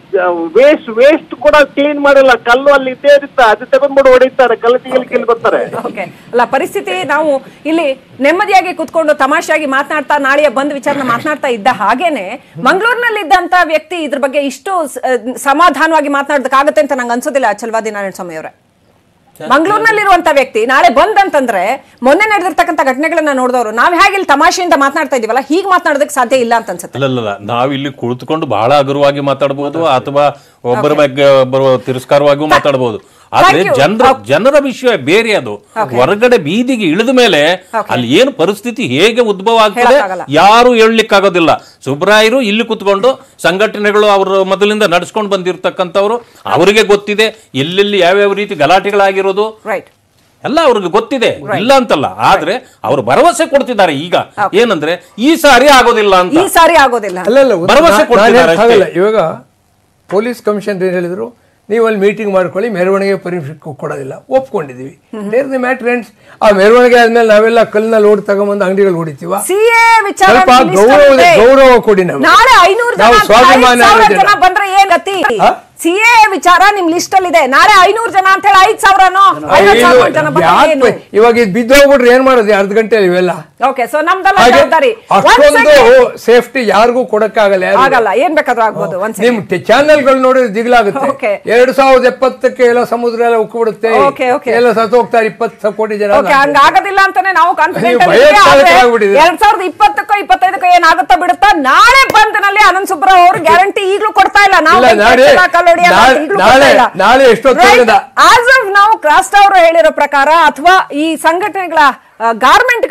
ವೇಸ್ಟ್ ವೇಸ್ಟ್ ಕೂಡ ಕ್ಲೀನ್ ಮಾಡಿಲ್ಲ ಕಲ್ಲು ಅಲ್ಲಿ ಇದ್ದೇ ಇರುತ್ತೆ ಅದು ತಗೊಂಡ್ಬಿಟ್ಟು ಹೊಡಿತಾರೆ ಕಲ್ಲು ತೆಗಿಲಿಕ್ಕೆ ಇಲ್ಲಿ ಬರ್ತಾರೆ ಓಕೆ ಅಲ್ಲ ಪರಿಸ್ಥಿತಿ ನಾವು ಇಲ್ಲಿ ನೆಮ್ಮದಿಯಾಗಿ ಕುತ್ಕೊಂಡು ತಮಾಷೆಯಾಗಿ ಮಾತನಾಡ್ತಾ ನಾಳೆಯ ಬಂದ್ ವಿಚಾರನ ಮಾತನಾಡ್ತಾ ಇದ್ದ ಹಾಗೇನೆ ಮಂಗಳೂರಿನಲ್ಲಿ ಇದ್ದಂತ ವ್ಯಕ್ತಿ ಇದ್ರ ಬಗ್ಗೆ ಇಷ್ಟು ಸ- ಸಮಾಧಾನವಾಗಿ ಮಾತನಾಡೋದಕ್ಕಾಗತ್ತೆ ಅಂತ ನಂಗೆ ಅನ್ಸೋದಿಲ್ಲ ಚಲವಾದಿ ನಾರಾಯಣ ಸ್ವಾಮಿ ಅವರೇ ಮಂಗಳೂರಿನಲ್ಲಿರುವಂತ ವ್ಯಕ್ತಿ ನಾಳೆ ಬಂದ್ ಅಂತಂದ್ರೆ ಮೊನ್ನೆ ನಡೆದಿರ್ತಕ್ಕಂಥ ಘಟನೆಗಳನ್ನ ನೋಡಿದವರು ನಾವ್ ಹೇಗೆ ಇಲ್ಲಿ ತಮಾಷೆಯಿಂದ ಮಾತನಾಡ್ತಾ ಇದೀವಲ್ಲ ಹೀಗೆ ಮಾತನಾಡೋದಕ್ಕೆ ಸಾಧ್ಯ ಇಲ್ಲ ಅಂತ ಅನ್ಸುತ್ತೆ ಅಲ್ಲಲ್ಲ ನಾವಿಲ್ಲಿ ಕುಳಿತುಕೊಂಡು ಬಹಳ ಹಗುರವಾಗಿ ಮಾತಾಡಬಹುದು ಅಥವಾ ಒಬ್ಬರ ಬಗ್ಗೆ ಒಬ್ಬರು ತಿರಸ್ಕಾರವಾಗಿಯೂ ಮಾತಾಡಬಹುದು ಆದ್ರೆ Thank you. ಜನರ ಜನರ ವಿಷಯ ಬೇರೆ ಅದು ಹೊರಗಡೆ ಬೀದಿಗೆ ಇಳಿದ ಮೇಲೆ ಅಲ್ಲಿ ಏನು ಪರಿಸ್ಥಿತಿ ಹೇಗೆ ಉದ್ಭವ ಆಗ್ತದೆ ಹೇಳಕ್ಕಾಗಲ್ಲ. ಯಾರು ಹೇಳಲಿಕ್ಕಾಗೋದಿಲ್ಲ ಸುಬ್ರಾಯರು ಇಲ್ಲಿ ಕುತ್ಕೊಂಡು ಸಂಘಟನೆಗಳು ಅವರು ಮೊದಲಿಂದ ನಡ್ಸ್ಕೊಂಡು ಬಂದಿರತಕ್ಕಂಥವ್ರು ಅವರಿಗೆ ಗೊತ್ತಿದೆ ಎಲ್ಲೆಲ್ಲಿ ಯಾವ್ಯಾವ ರೀತಿ ಗಲಾಟೆಗಳಾಗಿರೋದು ರೈಟ್ ಎಲ್ಲ ಅವ್ರಿಗೆ ಗೊತ್ತಿದೆ ಇಲ್ಲ ಅಂತಲ್ಲ ಆದ್ರೆ ಅವರು ಭರವಸೆ ಕೊಡ್ತಿದ್ದಾರೆ ಈಗ ಏನಂದ್ರೆ ಈ ಸಾರಿ ಆಗೋದಿಲ್ಲ ಅಂತ ಈ ಸಾರಿ ಆಗೋದಿಲ್ಲ ಅಲ್ಲಲ್ಲ ಒಂದು ಭರವಸೆ ನಾ- ನಾನ್ ಕೊಡ್ತಿದ್ದಾರೆ ಹೇಳಕ್ ಆಗಲ್ಲ. ಇವಾಗ ಪೊಲೀಸ್ ಕಮಿಷನರ್ ಏನ್ ಹೇಳಿದ್ರು ನೀವು ಅಲ್ಲಿ ಮೀಟಿಂಗ್ ಮಾಡ್ಕೊಳ್ಳಿ ಮೆರವಣಿಗೆ ಪರ್ಮಿಷನ್ ಕೊಡೋದಿಲ್ಲ ಒಪ್ಕೊಂಡಿದೀವಿ ದೇರ್ ದಿ ಮ್ಯಾಟ್ರೆಂಟ್ಸ್ ಆ ಮೆರವಣಿಗೆ ಆದ್ಮೇಲೆ ನಾವೆಲ್ಲ ಕಲ್ಲನ್ನ ಲೋಡ್ ತಗೊಂಬಂದು ಅಂಗಡಿಗಳು ಹೊಡಿತೀವ ಸಿಎ ವಿಚಾರ ಸ್ವಲ್ಪ ಗೌರವ ಗೌರವ ಕೊಡಿ ನಾವು ನಾಳೆ ಐನೂರು ಜನ ನಾವು ಅಂತ ಸ್ವಾಭಿಮಾನ ಐದ್ ಸಾವಿರ ಅನ್ನೋದಿಲ್ಲ. ಜನ ಬಂದ್ರೆ ಏನ್ ಗತಿ ಹಾ? ಸಿಎ ವಿಚಾರ ನಿಮ್ ಲಿಸ್ಟ್ ಅಲ್ಲಿ ಇದೆ ನಾಳೆ ಐನೂರು ಜನ ಅಂತ ಹೇಳಿ ಐದ್ ಸಾವಿರನೋ ಐವತ್ ಇದು ಸಾವಿರ ಜನ ಬಂದ್ರೆ ಯಾಕ್ ಏನು ಬೈ- ಇವಾಗ ಇದು ಬಿದ್ದೋಗ್ಬಿಟ್ರೆ ಏನ್ ಮಾಡೋದು ಅರ್ಧ ಗಂಟೆ ಇವೆಲ್ಲ ಓಕೆ ಸೊ ನಮ್ದೆಲ್ಲ ಹಾಗೆ ಜವಾಬ್ದಾರಿ ಒಂದ್ ಅಷ್ಟೊಂದು second. ಸೇಫ್ಟಿ ಯಾರಿಗೂ ಕೊಡಕ್ಕಾಗಲ್ಲ ಯಾರಿಗೂ. ಆಗಲ್ಲ ಏನ್ ಬೇಕಾದ್ರೂ ಆಗ್ಬೋದು ಒಂದ್ ನಿಮ್ ಚಾನೆಲ್ಗಳು ನೋಡಿದ್ರೆ ದಿಗ್ಲಾಗುತ್ತೆ Okay. ಎರಡ್ ಸಾವಿರದ ಎಪ್ಪತ್ತಕ್ಕೆ ಎಲ್ಲ ಸಮುದ್ರ ಎಲ್ಲ ಉಕ್ಕಿಬಿಡುತ್ತೆ Okay, okay. ಎಲ್ಲ ಸತ್ತೋಗ್ತಾರೆ ಇಪ್ಪತ್ತು ಕೋಟಿ ಜನ ಓಕೆ ಹಂಗ ಆಗೋದಿಲ್ಲ ಅಂತಾನೆ ನಾವು ಕಾನ್ಫಿಡೆಂಟ್ ನೀವು ಭಯೋತ್ಪಾದಕರಾಗ್ಬಿಟ್ಟಿದ್ದೀರಿ. ಎರಡ್ ಸಾವಿರದ ಇಪ್ಪತ್ತಕ್ಕೋ ಇಪ್ಪತ್ತೈದಕ್ಕೋ ಏನಾಗುತ್ತಾ ಬಿಡುತ್ತಾ ನಾಳೆ ಬಂದ್ನಲ್ಲಿ ಅನಂತ್ ಸುಬ್ರಾವ್ ಅವರು ಗ್ಯಾರಂಟಿ ಈಗ್ಲೂ ಕೊಡ್ತಾ ಇಲ್ಲ ನಾವು ಇಲ್ಲ, ನಾಳೆ- ನಾಳೆ- ನಾಳೆ- ನಾಳೆ ಎಷ್ಟೊತ್ತಿಗೆ ಆಸ್ ಆಫ್ ನಾವು ಕ್ರಾಸ್ಟ್ ಅವರು ಹೇಳಿರೋ ಪ್ರಕಾರ ಅಥವಾ ಈ ಸಂಘಟನೆಗಳ ಗಾರ್ಮೆಂಟ್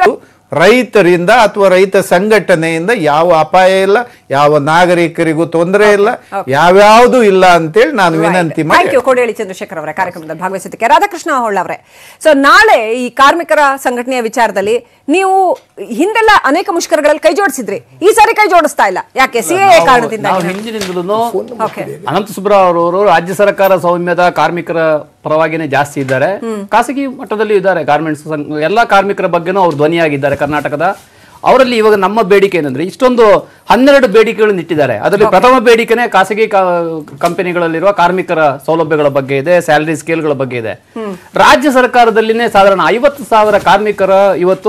ರೈತರಿಂದ ಅಥವಾ ರೈತ ಸಂಘಟನೆಯಿಂದ ಯಾವ ಅಪಾಯ ಇಲ್ಲ ಯಾವ ನಾಗರಿಕರಿಗೂ ತೊಂದರೆ ಇಲ್ಲ ಯಾವ್ಯಾವುದು ಇಲ್ಲ ಅಂತೇಳಿ ನಾನು ವಿನಂತಿ ಥ್ಯಾಂಕ್ ಮಾಡಿ ಯು ಕೋಡಿಹಳ್ಳಿ ಚಂದ್ರಶೇಖರ್ ಅವರೇ ಕಾರ್ಯಕ್ರಮದಲ್ಲಿ ಭಾಗವಹಿಸಿದ್ದಕ್ಕೆ ರಾಧಾಕೃಷ್ಣ ಹೊಳ್ಳ ಅವರೇ ಸೊ ನಾಳೆ ಈ ಕಾರ್ಮಿಕರ ಸಂಘಟನೆಯ ವಿಚಾರದಲ್ಲಿ ನೀವು ಹಿಂದೆಲ್ಲ ಅನೇಕ ಮುಷ್ಕರಗಳಲ್ಲಿ ಕೈ ಜೋಡಿಸಿದ್ರಿ ಈ ಸಾರಿ ಕೈ ಜೋಡಿಸ್ತಾ ಇಲ್ಲ ಯಾಕೆ ಸಿ ಎ ಕಾರಣದಿಂದ ನಾವು ಹಿಂದಿನಿಂದಲೂ ಓಕೆ ಅನಂತ ಸುಬ್ರಾವ್ ಅವರು ರಾಜ್ಯ ಸರ್ಕಾರ ಸೌಮ್ಯದ ಕಾರ್ಮಿಕರ ಪರವಾಗಿನೇ ಜಾಸ್ತಿ ಇದ್ದಾರೆ ಖಾಸಗಿ ಮಟ್ಟದಲ್ಲಿ ಇದ್ದಾರೆ ಗಾರ್ಮೆಂಟ್ಸ್ ಎಲ್ಲಾ ಕಾರ್ಮಿಕರ ಬಗ್ಗೆನೂ ಅವ್ರು ಧ್ವನಿಯಾಗಿದ್ದಾರೆ ಕರ್ನಾಟಕದ ಅವರಲ್ಲಿ ಇವಾಗ ನಮ್ಮ ಬೇಡಿಕೆ ಏನಂದ್ರೆ ಇಷ್ಟೊಂದು ಹನ್ನೆರಡು ಬೇಡಿಕೆಗಳನ್ನು ಇಟ್ಟಿದ್ದಾರೆ ಅದರಲ್ಲಿ ಪ್ರಥಮ ಬೇಡಿಕೆನೆ ಖಾಸಗಿ ಕಂಪನಿಗಳಲ್ಲಿರುವ ಕಾರ್ಮಿಕರ ಸೌಲಭ್ಯಗಳ ಬಗ್ಗೆ ಇದೆ ಸ್ಯಾಲರಿ ಸ್ಕೇಲ್ಗಳ ಬಗ್ಗೆ ಇದೆ ರಾಜ್ಯ ಸರ್ಕಾರದಲ್ಲಿನೇ ಸಾಧಾರಣ ಐವತ್ತು ಸಾವಿರ ಕಾರ್ಮಿಕರ ಇವತ್ತು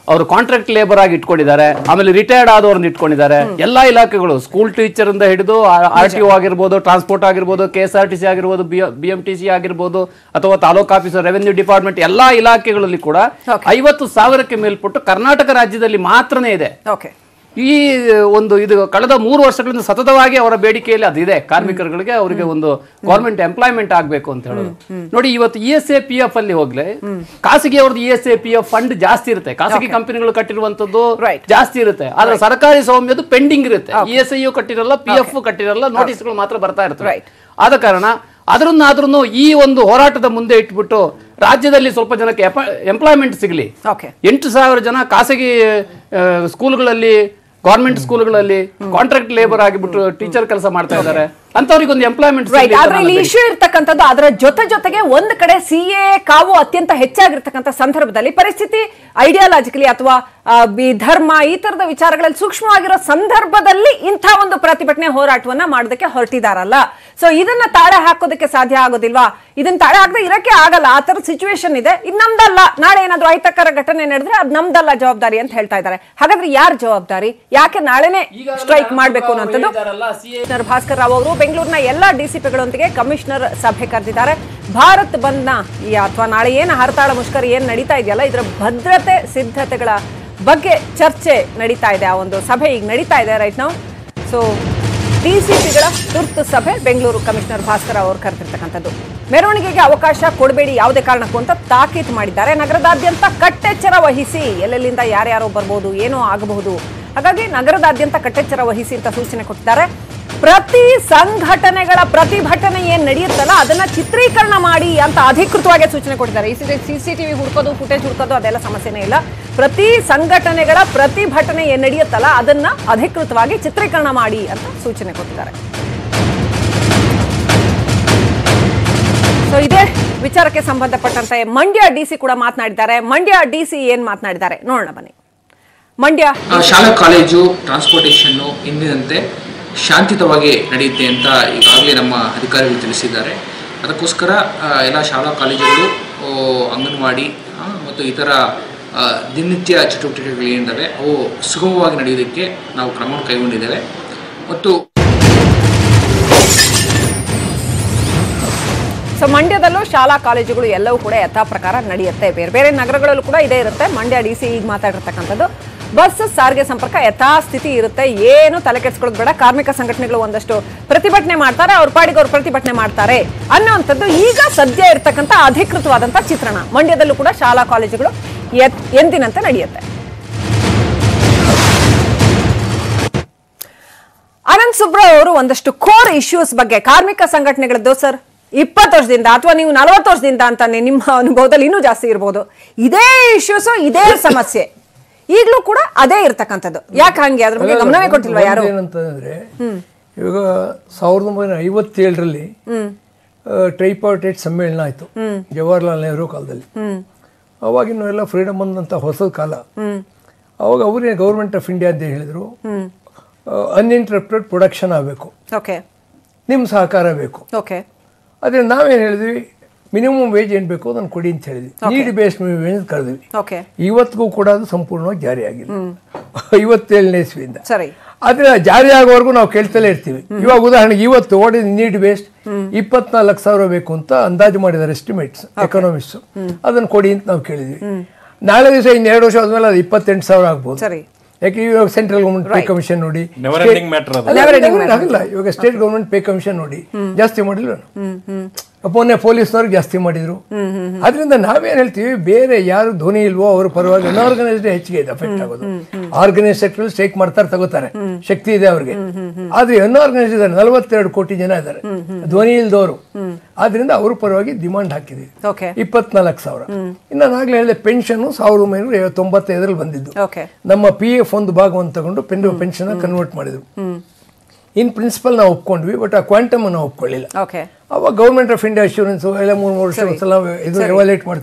ಅವರು ಕಾಂಟ್ರಾಕ್ಟ್ ಲೇಬರ್ ಆಗಿ ಇಟ್ಕೊಂಡಿದ್ದಾರೆ ಆಮೇಲೆ ರಿಟೈರ್ಡ್ ಆದವ್ರನ್ನ ಇಟ್ಕೊಂಡಿದ್ದಾರೆ ಎಲ್ಲಾ ಇಲಾಖೆಗಳು ಸ್ಕೂಲ್ ಟೀಚರ್ ಇಂದ ಹಿಡಿದು ಆರ್ ಟಿ ಒ ಆಗಿರ್ಬೋದು ಟ್ರಾನ್ಸ್ಪೋರ್ಟ್ ಆಗಿರ್ಬೋದು K S R T C ಆಗಿರ್ಬೋದು ಬಿ ಎಂ ಟಿ ಸಿ ಆಗಿರ್ಬೋದು ಅಥವಾ ತಾಲೂಕು ಆಫೀಸರ್ ರೆವೆನ್ಯೂ ಡಿಪಾರ್ಟ್ಮೆಂಟ್ ಎಲ್ಲಾ ಇಲಾಖೆಗಳಲ್ಲಿ ಕೂಡ Okay. ಐವತ್ತು ಸಾವಿರಕ್ಕೆ ಮೇಲ್ಪಟ್ಟು ಕರ್ನಾಟಕ ರಾಜ್ಯದಲ್ಲಿ ಮಾತ್ರನೇ ಇದೆ ಓಕೆ ಈ ಒಂದು ಇದು ಕಳೆದ ಮೂರು ವರ್ಷಗಳಿಂದ ಸತತವಾಗಿ ಅವರ ಬೇಡಿಕೆಯಲ್ಲಿ ಅದಿದೆ ಕಾರ್ಮಿಕರುಗಳಿಗೆ ಅವರಿಗೆ ಒಂದು ಗೌರ್ಮೆಂಟ್ ಎಂಪ್ಲಾಯ್ಮೆಂಟ್ ಆಗಬೇಕು ಅಂತ ಹೇಳೋದು ನೋಡಿ ಇವತ್ತು E S A P F ಅಲ್ಲಿ ಹೋಗ್ಲೆ ಖಾಸಗಿ ಅವ್ರದ್ದು E S A P F fund ಜಾಸ್ತಿ ಇರುತ್ತೆ ಖಾಸಗಿ ಕಂಪನಿಗಳು ಕಟ್ಟಿರುವಂತದ್ದು Right. ಜಾಸ್ತಿ ಇರುತ್ತೆ ಆದ್ರೆ ಸರ್ಕಾರಿ ಸ್ವಾಮ್ಯದು ಪೆಂಡಿಂಗ್ ಇರುತ್ತೆ ಇ ಎಸ್ ಐ ಕಟ್ಟಿರಲ್ಲ ಪಿ ಎಫ್ ಕಟ್ಟಿರಲ್ಲ ನೋಟಿಸ್ಗಳು ಮಾತ್ರ ಬರ್ತಾ ಇರ್ತವೆ Right. ಆದ ಕಾರಣ ಅದರನ್ನಾದ್ರೂ ಈ ಒಂದು ಹೋರಾಟದ ಮುಂದೆ ಇಟ್ಬಿಟ್ಟು ರಾಜ್ಯದಲ್ಲಿ ಸ್ವಲ್ಪ ಜನಕ್ಕೆ ಎಂಪ್ಲಾಯ್ಮೆಂಟ್ ಸಿಗಲಿ ಓಕೆ ಎಂಟು ಸಾವಿರ ಜನ ಖಾಸಗಿ ಆ, ಸ್ಕೂಲ್ಗಳಲ್ಲಿ ಗೌರ್ಮೆಂಟ್ ಸ್ಕೂಲ್ಗಳಲ್ಲಿ ಕಾಂಟ್ರಾಕ್ಟ್ ಲೇಬರ್ ಆಗಿಬಿಟ್ಟು ಟೀಚರ್ ಕೆಲಸ ಮಾಡ್ತಾ ಇದ್ದಾರೆ ಅಂತವ್ರಿಗೆ ಒಂದು ಎಂಪ್ಲಾಯ್ಮೆಂಟ್ ರೈಟ್ ಆದ್ರೆ ಇಲ್ಲಿ ಇಶ್ಯೂ ಇರ್ತಕ್ಕಂಥದ್ದು ಅದರ ಜೊತೆ ಜೊತೆಗೆ ಒಂದ್ ಕಡೆ ಸಿ ಎ ಕಾವು ಅತ್ಯಂತ ಹೆಚ್ಚಾಗಿರ್ತಕ್ಕಂಥ ಸಂದರ್ಭದಲ್ಲಿ ಪರಿಸ್ಥಿತಿ ಐಡಿಯಾಲಜಿಕಲಿ ಅಥವಾ ಆ, ಈ ಧರ್ಮ ಈ ತರದ ವಿಚಾರಗಳಲ್ಲಿ ಸೂಕ್ಷ್ಮವಾಗಿರೋ ಸಂದರ್ಭದಲ್ಲಿ ಇಂಥ ಒಂದು ಪ್ರತಿಭಟನೆ ಹೋರಾಟವನ್ನ ಮಾಡೋದಕ್ಕೆ ಹೊರಟಿದಾರಲ್ಲ ಸೊ ಇದನ್ನ ತಾಳೆ ಹಾಕೋದಕ್ಕೆ ಸಾಧ್ಯ ಆಗೋದಿಲ್ವಾ ಇದನ್ನ ತಾಳೆ ಹಾಕದೆ ಇರಕ್ಕೆ ಆಗಲ್ಲ ಆ ತರ ಸಿಚುವೇಶನ್ ಇದೆ ಇದು ನಮ್ದಲ್ಲ ನಾಳೆ ಏನಾದ್ರು ಅಹಿತಕರ ಘಟನೆ ನಡೆದ್ರೆ ಅದು ನಮ್ದಲ್ಲ ಜವಾಬ್ದಾರಿ ಅಂತ ಹೇಳ್ತಾ ಇದ್ದಾರೆ ಹಾಗಾದ್ರೆ ಯಾರ್ ಜವಾಬ್ದಾರಿ ಯಾಕೆ ನಾಳೆನೆ ಸ್ಟ್ರೈಕ್ ಮಾಡ್ಬೇಕು ಅನ್ನೋಂಥದ್ದು ಕಮಿಷನರ್ ಭಾಸ್ಕರ್ ರಾವ್ ಅವರು ಬೆಂಗಳೂರಿನ ಎಲ್ಲಾ ಡಿಸಿಪಿಗಳೊಂದಿಗೆ ಕಮಿಷನರ್ ಸಭೆ ಕರೆದಿದ್ದಾರೆ ಭಾರತ್ ಬಂದ್ನ ಈ ಅಥವಾ ನಾಳೆ ಏನು ಹರತಾಳ ಮುಷ್ಕರ ಏನ್ ನಡೀತಾ ಇದೆಯಲ್ಲ ಇದರ ಭದ್ರತೆ ಸಿದ್ಧತೆಗಳ ಬಗ್ಗೆ ಚರ್ಚೆ ನಡೀತಾ ಇದೆ ಆ ಒಂದು ಸಭೆ ಈಗ ನಡೀತಾ ಇದೆ ರೈಟ್ ನಾವು ಸೊ ಡಿಸಿಪಿಗಳ ತುರ್ತು ಸಭೆ ಬೆಂಗಳೂರು ಕಮಿಷನರ್ ಭಾಸ್ಕರ್ ಅವರು ಕರೆದಿರ್ತಕ್ಕಂಥದ್ದು ಮೆರವಣಿಗೆಗೆ ಅವಕಾಶ ಕೊಡಬೇಡಿ ಯಾವುದೇ ಕಾರಣಕ್ಕೂ ಅಂತ ತಾಕೀತು ಮಾಡಿದ್ದಾರೆ ನಗರದಾದ್ಯಂತ ಕಟ್ಟೆಚ್ಚರ ವಹಿಸಿ ಎಲ್ಲೆಲ್ಲಿಂದ ಯಾರ್ಯಾರೋ ಬರ್ಬೋದು ಏನೋ ಆಗಬಹುದು ಹಾಗಾಗಿ ನಗರದಾದ್ಯಂತ ಕಟ್ಟೆಚ್ಚರ ವಹಿಸಿ ಅಂತ ಸೂಚನೆ ಕೊಟ್ಟಿದ್ದಾರೆ ಪ್ರತಿ ಸಂಘಟನೆಗಳ ಪ್ರತಿಭಟನೆ ಏನ್ ನಡೆಯುತ್ತಲ್ಲ ಅದನ್ನ ಚಿತ್ರೀಕರಣ ಮಾಡಿ ಅಂತ ಅಧಿಕೃತವಾಗಿ ಸೂಚನೆ ಕೊಟ್ಟಿದ್ದಾರೆ ಈ ಸಿಸಿಟಿವಿ ಹುಡ್ಕೋದು ಫುಟೇಜ್ ಹುಡ್ಕೋದು ಅದೆಲ್ಲ ಸಮಸ್ಯೆನೇ ಇಲ್ಲ ಪ್ರತಿ ಸಂಘಟನೆಗಳ ಪ್ರತಿಭಟನೆ ಏನ್ ನಡೆಯುತ್ತಲ್ಲ ಅದನ್ನ ಅಧಿಕೃತವಾಗಿ ಚಿತ್ರೀಕರಣ ಮಾಡಿ ಅಂತ ಸೂಚನೆ ಕೊಟ್ಟಿದ್ದಾರೆ ಸೊ ಇದೇ ವಿಚಾರಕ್ಕೆ ಸಂಬಂಧಪಟ್ಟಂತೆ ಮಂಡ್ಯ ಡಿಸಿ ಕೂಡ ಮಾತನಾಡಿದ್ದಾರೆ ಮಂಡ್ಯ ಡಿಸಿ ಏನ್ ಮಾತನಾಡಿದ್ದಾರೆ ನೋಡೋಣ ಬನ್ನಿ ಮಂಡ್ಯ ಆ, ಶಾಲಾ ಕಾಲೇಜು ಟ್ರಾನ್ಸ್ಪೋರ್ಟೇಷನ್ನು ಎಂದಿನಂತೆ ಶಾಂತಿಯುತವಾಗಿ ನಡೆಯುತ್ತೆ ಅಂತ ಈಗಾಗಲೇ ನಮ್ಮ ಅಧಿಕಾರಿಗಳು ತಿಳಿಸಿದ್ದಾರೆ ಅದಕ್ಕೋಸ್ಕರ ಆ, ಎಲ್ಲ ಶಾಲಾ ಕಾಲೇಜುಗಳು ಓ, ಅಂಗನವಾಡಿ ಆ, ಮತ್ತು ಇತರ ಆ, ದಿನನಿತ್ಯ ಚಟುವಟಿಕೆಗಳು ಏನಿದ್ದಾವೆ ಅವು ಸುಗಮವಾಗಿ ನಡೆಯೋದಕ್ಕೆ ನಾವು ಕ್ರಮ ಕೈಗೊಂಡಿದ್ದೇವೆ ಮತ್ತು ಸೊ ಮಂಡ್ಯದಲ್ಲೂ ಶಾಲಾ ಕಾಲೇಜುಗಳು ಎಲ್ಲವೂ ಕೂಡ ಯಥಾ ಪ್ರಕಾರ ನಡೆಯುತ್ತೆ ಬೇರೆ ಬೇರೆ ನಗರಗಳಲ್ಲೂ ಕೂಡ ಇದೇ ಇರುತ್ತೆ ಮಂಡ್ಯ ಡಿ ಸಿ ಈಗ ಮಾತಾಡಿರ್ತಕ್ಕಂಥದ್ದು ಬಸ್ ಸಾರಿಗೆ ಸಂಪರ್ಕ ಯಥಾಸ್ಥಿತಿ ಇರುತ್ತೆ ಏನು ತಲೆ ಕೆಡ್ಸ್ಕೊಳ್ಳೋದು ಬೇಡ ಕಾರ್ಮಿಕ ಸಂಘಟನೆಗಳು ಒಂದಷ್ಟು ಪ್ರತಿಭಟನೆ ಮಾಡ್ತಾರೆ ಅವ್ರ ಪಾಡಿಗೆ ಅವ್ರು ಪ್ರತಿಭಟನೆ ಮಾಡ್ತಾರೆ ಅನ್ನೋವಂಥದ್ದು ಈಗ ಸದ್ಯ ಇರ್ತಕ್ಕಂಥ ಅಧಿಕೃತವಾದಂಥ ಚಿತ್ರಣ ಮಂಡ್ಯದಲ್ಲೂ ಕೂಡ ಶಾಲಾ ಕಾಲೇಜುಗಳು ಎತ್- ಎಂದಿನಂತೆ ನಡೆಯುತ್ತೆ ಅನಂತ್ ಸುಬ್ರಾವ್ ಅವರು ಒಂದಷ್ಟು ಕೋರ್ ಇಶ್ಯೂಸ್ ಬಗ್ಗೆ ಕಾರ್ಮಿಕ ಸಂಘಟನೆಗಳದ್ದು ಸರ್ ಇಪ್ಪತ್ತು ವರ್ಷದಿಂದ ಅಥವಾ ನೀವು ನಲವತ್ತು ವರ್ಷದಿಂದ ಅಂತಾನೆ ನಿಮ್ಮ ಅನುಭವದಲ್ಲಿ ಇನ್ನೂ ಜಾಸ್ತಿ ಇರ್ಬೋದು ಇದೇ ಇಶ್ಯೂಸ್ ಇದೇ ಸಮಸ್ಯೆ ಈಗಲೂ ಕೂಡ ಅದೇ ಇರ್ತಕ್ಕಂಥದ್ದು ಯಾಕೆ ಹಂಗೆ ಅದ್ರ ಬಗ್ಗೆ ಗಮನವೇ ಕೊಟ್ಟಿಲ್ವಾ ಯಾರು ಏನಂತಂದ್ರೆ ಇವಾಗ ಸಾವಿರದ ಒಂಬೈನೂರ ಐವತ್ತೇಳರಲ್ಲಿ ಟ್ರೈಪಾರ್ಟೇಟ್ ಸಮ್ಮೇಳನ ಆಯ್ತು ಜವಾಹರ್ಲಾಲ್ ನೆಹರು ಕಾಲದಲ್ಲಿ ಅವಾಗಿನ ಎಲ್ಲ ಫ್ರೀಡಮ್ ಬಂದಂತ ಹೊಸ ಕಾಲ ಅವಾಗ ಅವರೇ ಗೌರ್ಮೆಂಟ್ ಆಫ್ ಇಂಡಿಯಾ ಅಂತ ಹೇಳಿದ್ರು ಅನ್ಇಂಟರಪ್ಟೆಡ್ ಪ್ರೊಡಕ್ಷನ್ ಆಗಬೇಕು ಓಕೆ ನಿಮ್ಮ ಸಹಕಾರ ಬೇಕು ಓಕೆ ಆದ್ರೆ ನಾವೇನು ಹೇಳಿದ್ವಿ ಮಿನಿಮಮ್ ವೇಜ್ ಏನು ಬೇಕು ಅದನ್ನು ಕೊಡಿ ಅಂತ ಹೇಳಿದ್ವಿ ನೀಡ್ ಬೇಸ್ಡ್ ವೇಜ್ ಕರೆದ್ವಿ ಓಕೆ ಇವತ್ತಿಗೂ ಕೂಡ ಅದು ಸಂಪೂರ್ಣವಾಗಿ ಜಾರಿ ಆಗಿಲ್ಲ ಐವತ್ತೇಳನೇ ಇಸ್ವಿಯಿಂದ ಸರಿ ಆದ್ರೆ ಜಾರಿ ಆಗೋವರೆಗೂ ನಾವು ಕೇಳ್ತಲೇ ಇರ್ತೀವಿ ಇವಾಗ ಉದಾಹರಣೆಗೆ ಇವತ್ತು ವಾಟ್ ಇಸ್ ನೀಡ್ ಬೇಸ್ಡ್ ಇಪ್ಪತ್ನಾಲ್ಕು ಸಾವಿರ ಬೇಕು ಅಂತ ಅಂದಾಜು ಮಾಡಿದ್ದಾರೆ ಎಸ್ಟಿಮೇಟ್ಸ್ ಎಕನಾಮಿಕ್ಸ್ ಅದನ್ನ ಕೊಡಿ ಅಂತ ನಾವು ಕೇಳಿದ್ವಿ ನಾಳೆ ದಿವಸ ಇನ್ನು ಎರಡು ವರ್ಷ ಆದ್ಮೇಲೆ ಅದು ಇಪ್ಪತ್ತೆಂಟು ಸಾವಿರ ಆಗ್ಬೋದು ಸರಿ ಯಾಕೆ ಇವಾಗ ಸೆಂಟ್ರಲ್ ಗೌರ್ಮೆಂಟ್ ಪೇ ಕಮಿಷನ್ ನೋಡಿ Never ending matter ಅದು. ಅಲ್ಲ, ಆಗಲ್ಲ ಇವಾಗ ಸ್ಟೇಟ್ ಗೌರ್ಮೆಂಟ್ ಪೇ ಕಮಿಷನ್ ನೋಡಿ ಜಾಸ್ತಿ ಮಾಡಿಲ್ಲ ಮೊನ್ನೆ ಪೊಲೀಸ್ನವ್ರಿಗೆ ಜಾಸ್ತಿ ಮಾಡಿದ್ರು ಅದರಿಂದ ನಾವೇನ್ ಹೇಳ್ತೀವಿ ಬೇರೆ ಯಾರು ಧ್ವನಿ ಇಲ್ವೋ ಅವ್ರ ಪರವಾಗಿ ಅನ್ಆರ್ಗನೈಸ್ಡ್ ಹೆಚ್ಚಿಗೆ ಇದೆ ಅಫೆಕ್ಟ್ ಆಗೋದು ಆರ್ಗನೈಸ್ ಸೆಕ್ಟರ್ ಸ್ಟ್ರೈಕ್ ಮಾಡ್ತಾರೆ ತಗೋತಾರೆ ಶಕ್ತಿ ಇದೆ ಅವ್ರಿಗೆ ಆದ್ರೆ ಅನ್ಆರ್ಗನೈಸ್ಡ್ ಇದ್ದಾರೆ ನಲವತ್ತೆರಡು ಕೋಟಿ ಜನ ಇದ್ದಾರೆ ಧ್ವನಿ ಇಲ್ದವರು ಆದ್ರಿಂದ ಅವ್ರ ಪರವಾಗಿ ಡಿಮಾಂಡ್ ಹಾಕಿದ್ವಿ ಓಕೆ ಇಪ್ಪತ್ನಾಲ್ಕು ಸಾವಿರ ಇನ್ನು ನಾನು ಆಗ್ಲೇ ಹೇಳಿದೆ ಪೆನ್ಷನ್ ಸಾವಿರದ ಒಂಬೈನೂರ ತೊಂಬತ್ತೈದರಲ್ಲಿ ಬಂದಿದ್ದು ಓಕೆ ನಮ್ಮ ಪಿ ಎಫ್ ಒಂದು ಭಾಗವನ್ನು ತಗೊಂಡು ಪೆನ್ ಪೆನ್ಷನ್ ಕನ್ವರ್ಟ್ ಮಾಡಿದ್ರು ಇನ್ ಪ್ರಿನ್ಸಿಪಲ್ ನಾವು ಒಪ್ಕೊಂಡ್ವಿ ಬಟ್ ಆ ಕ್ವಾಂಟಮ್ ನಾವು ಒಪ್ಕೊಳ್ಳಿಲ್ಲ ಓಕೆ ಅವಾಗ ಗೌರ್ಮೆಂಟ್ ಆಫ್ ಇಂಡಿಯಾ ಅಶ್ಯೂರೆನ್ಸ್ ಎಲ್ಲ ಮೂರು ಮೂರು ವರ್ಷ ಒಂದ್ಸಲ ಇದು ಎವಾಲೇಟ್ ಮಾಡ್ತೀವಿ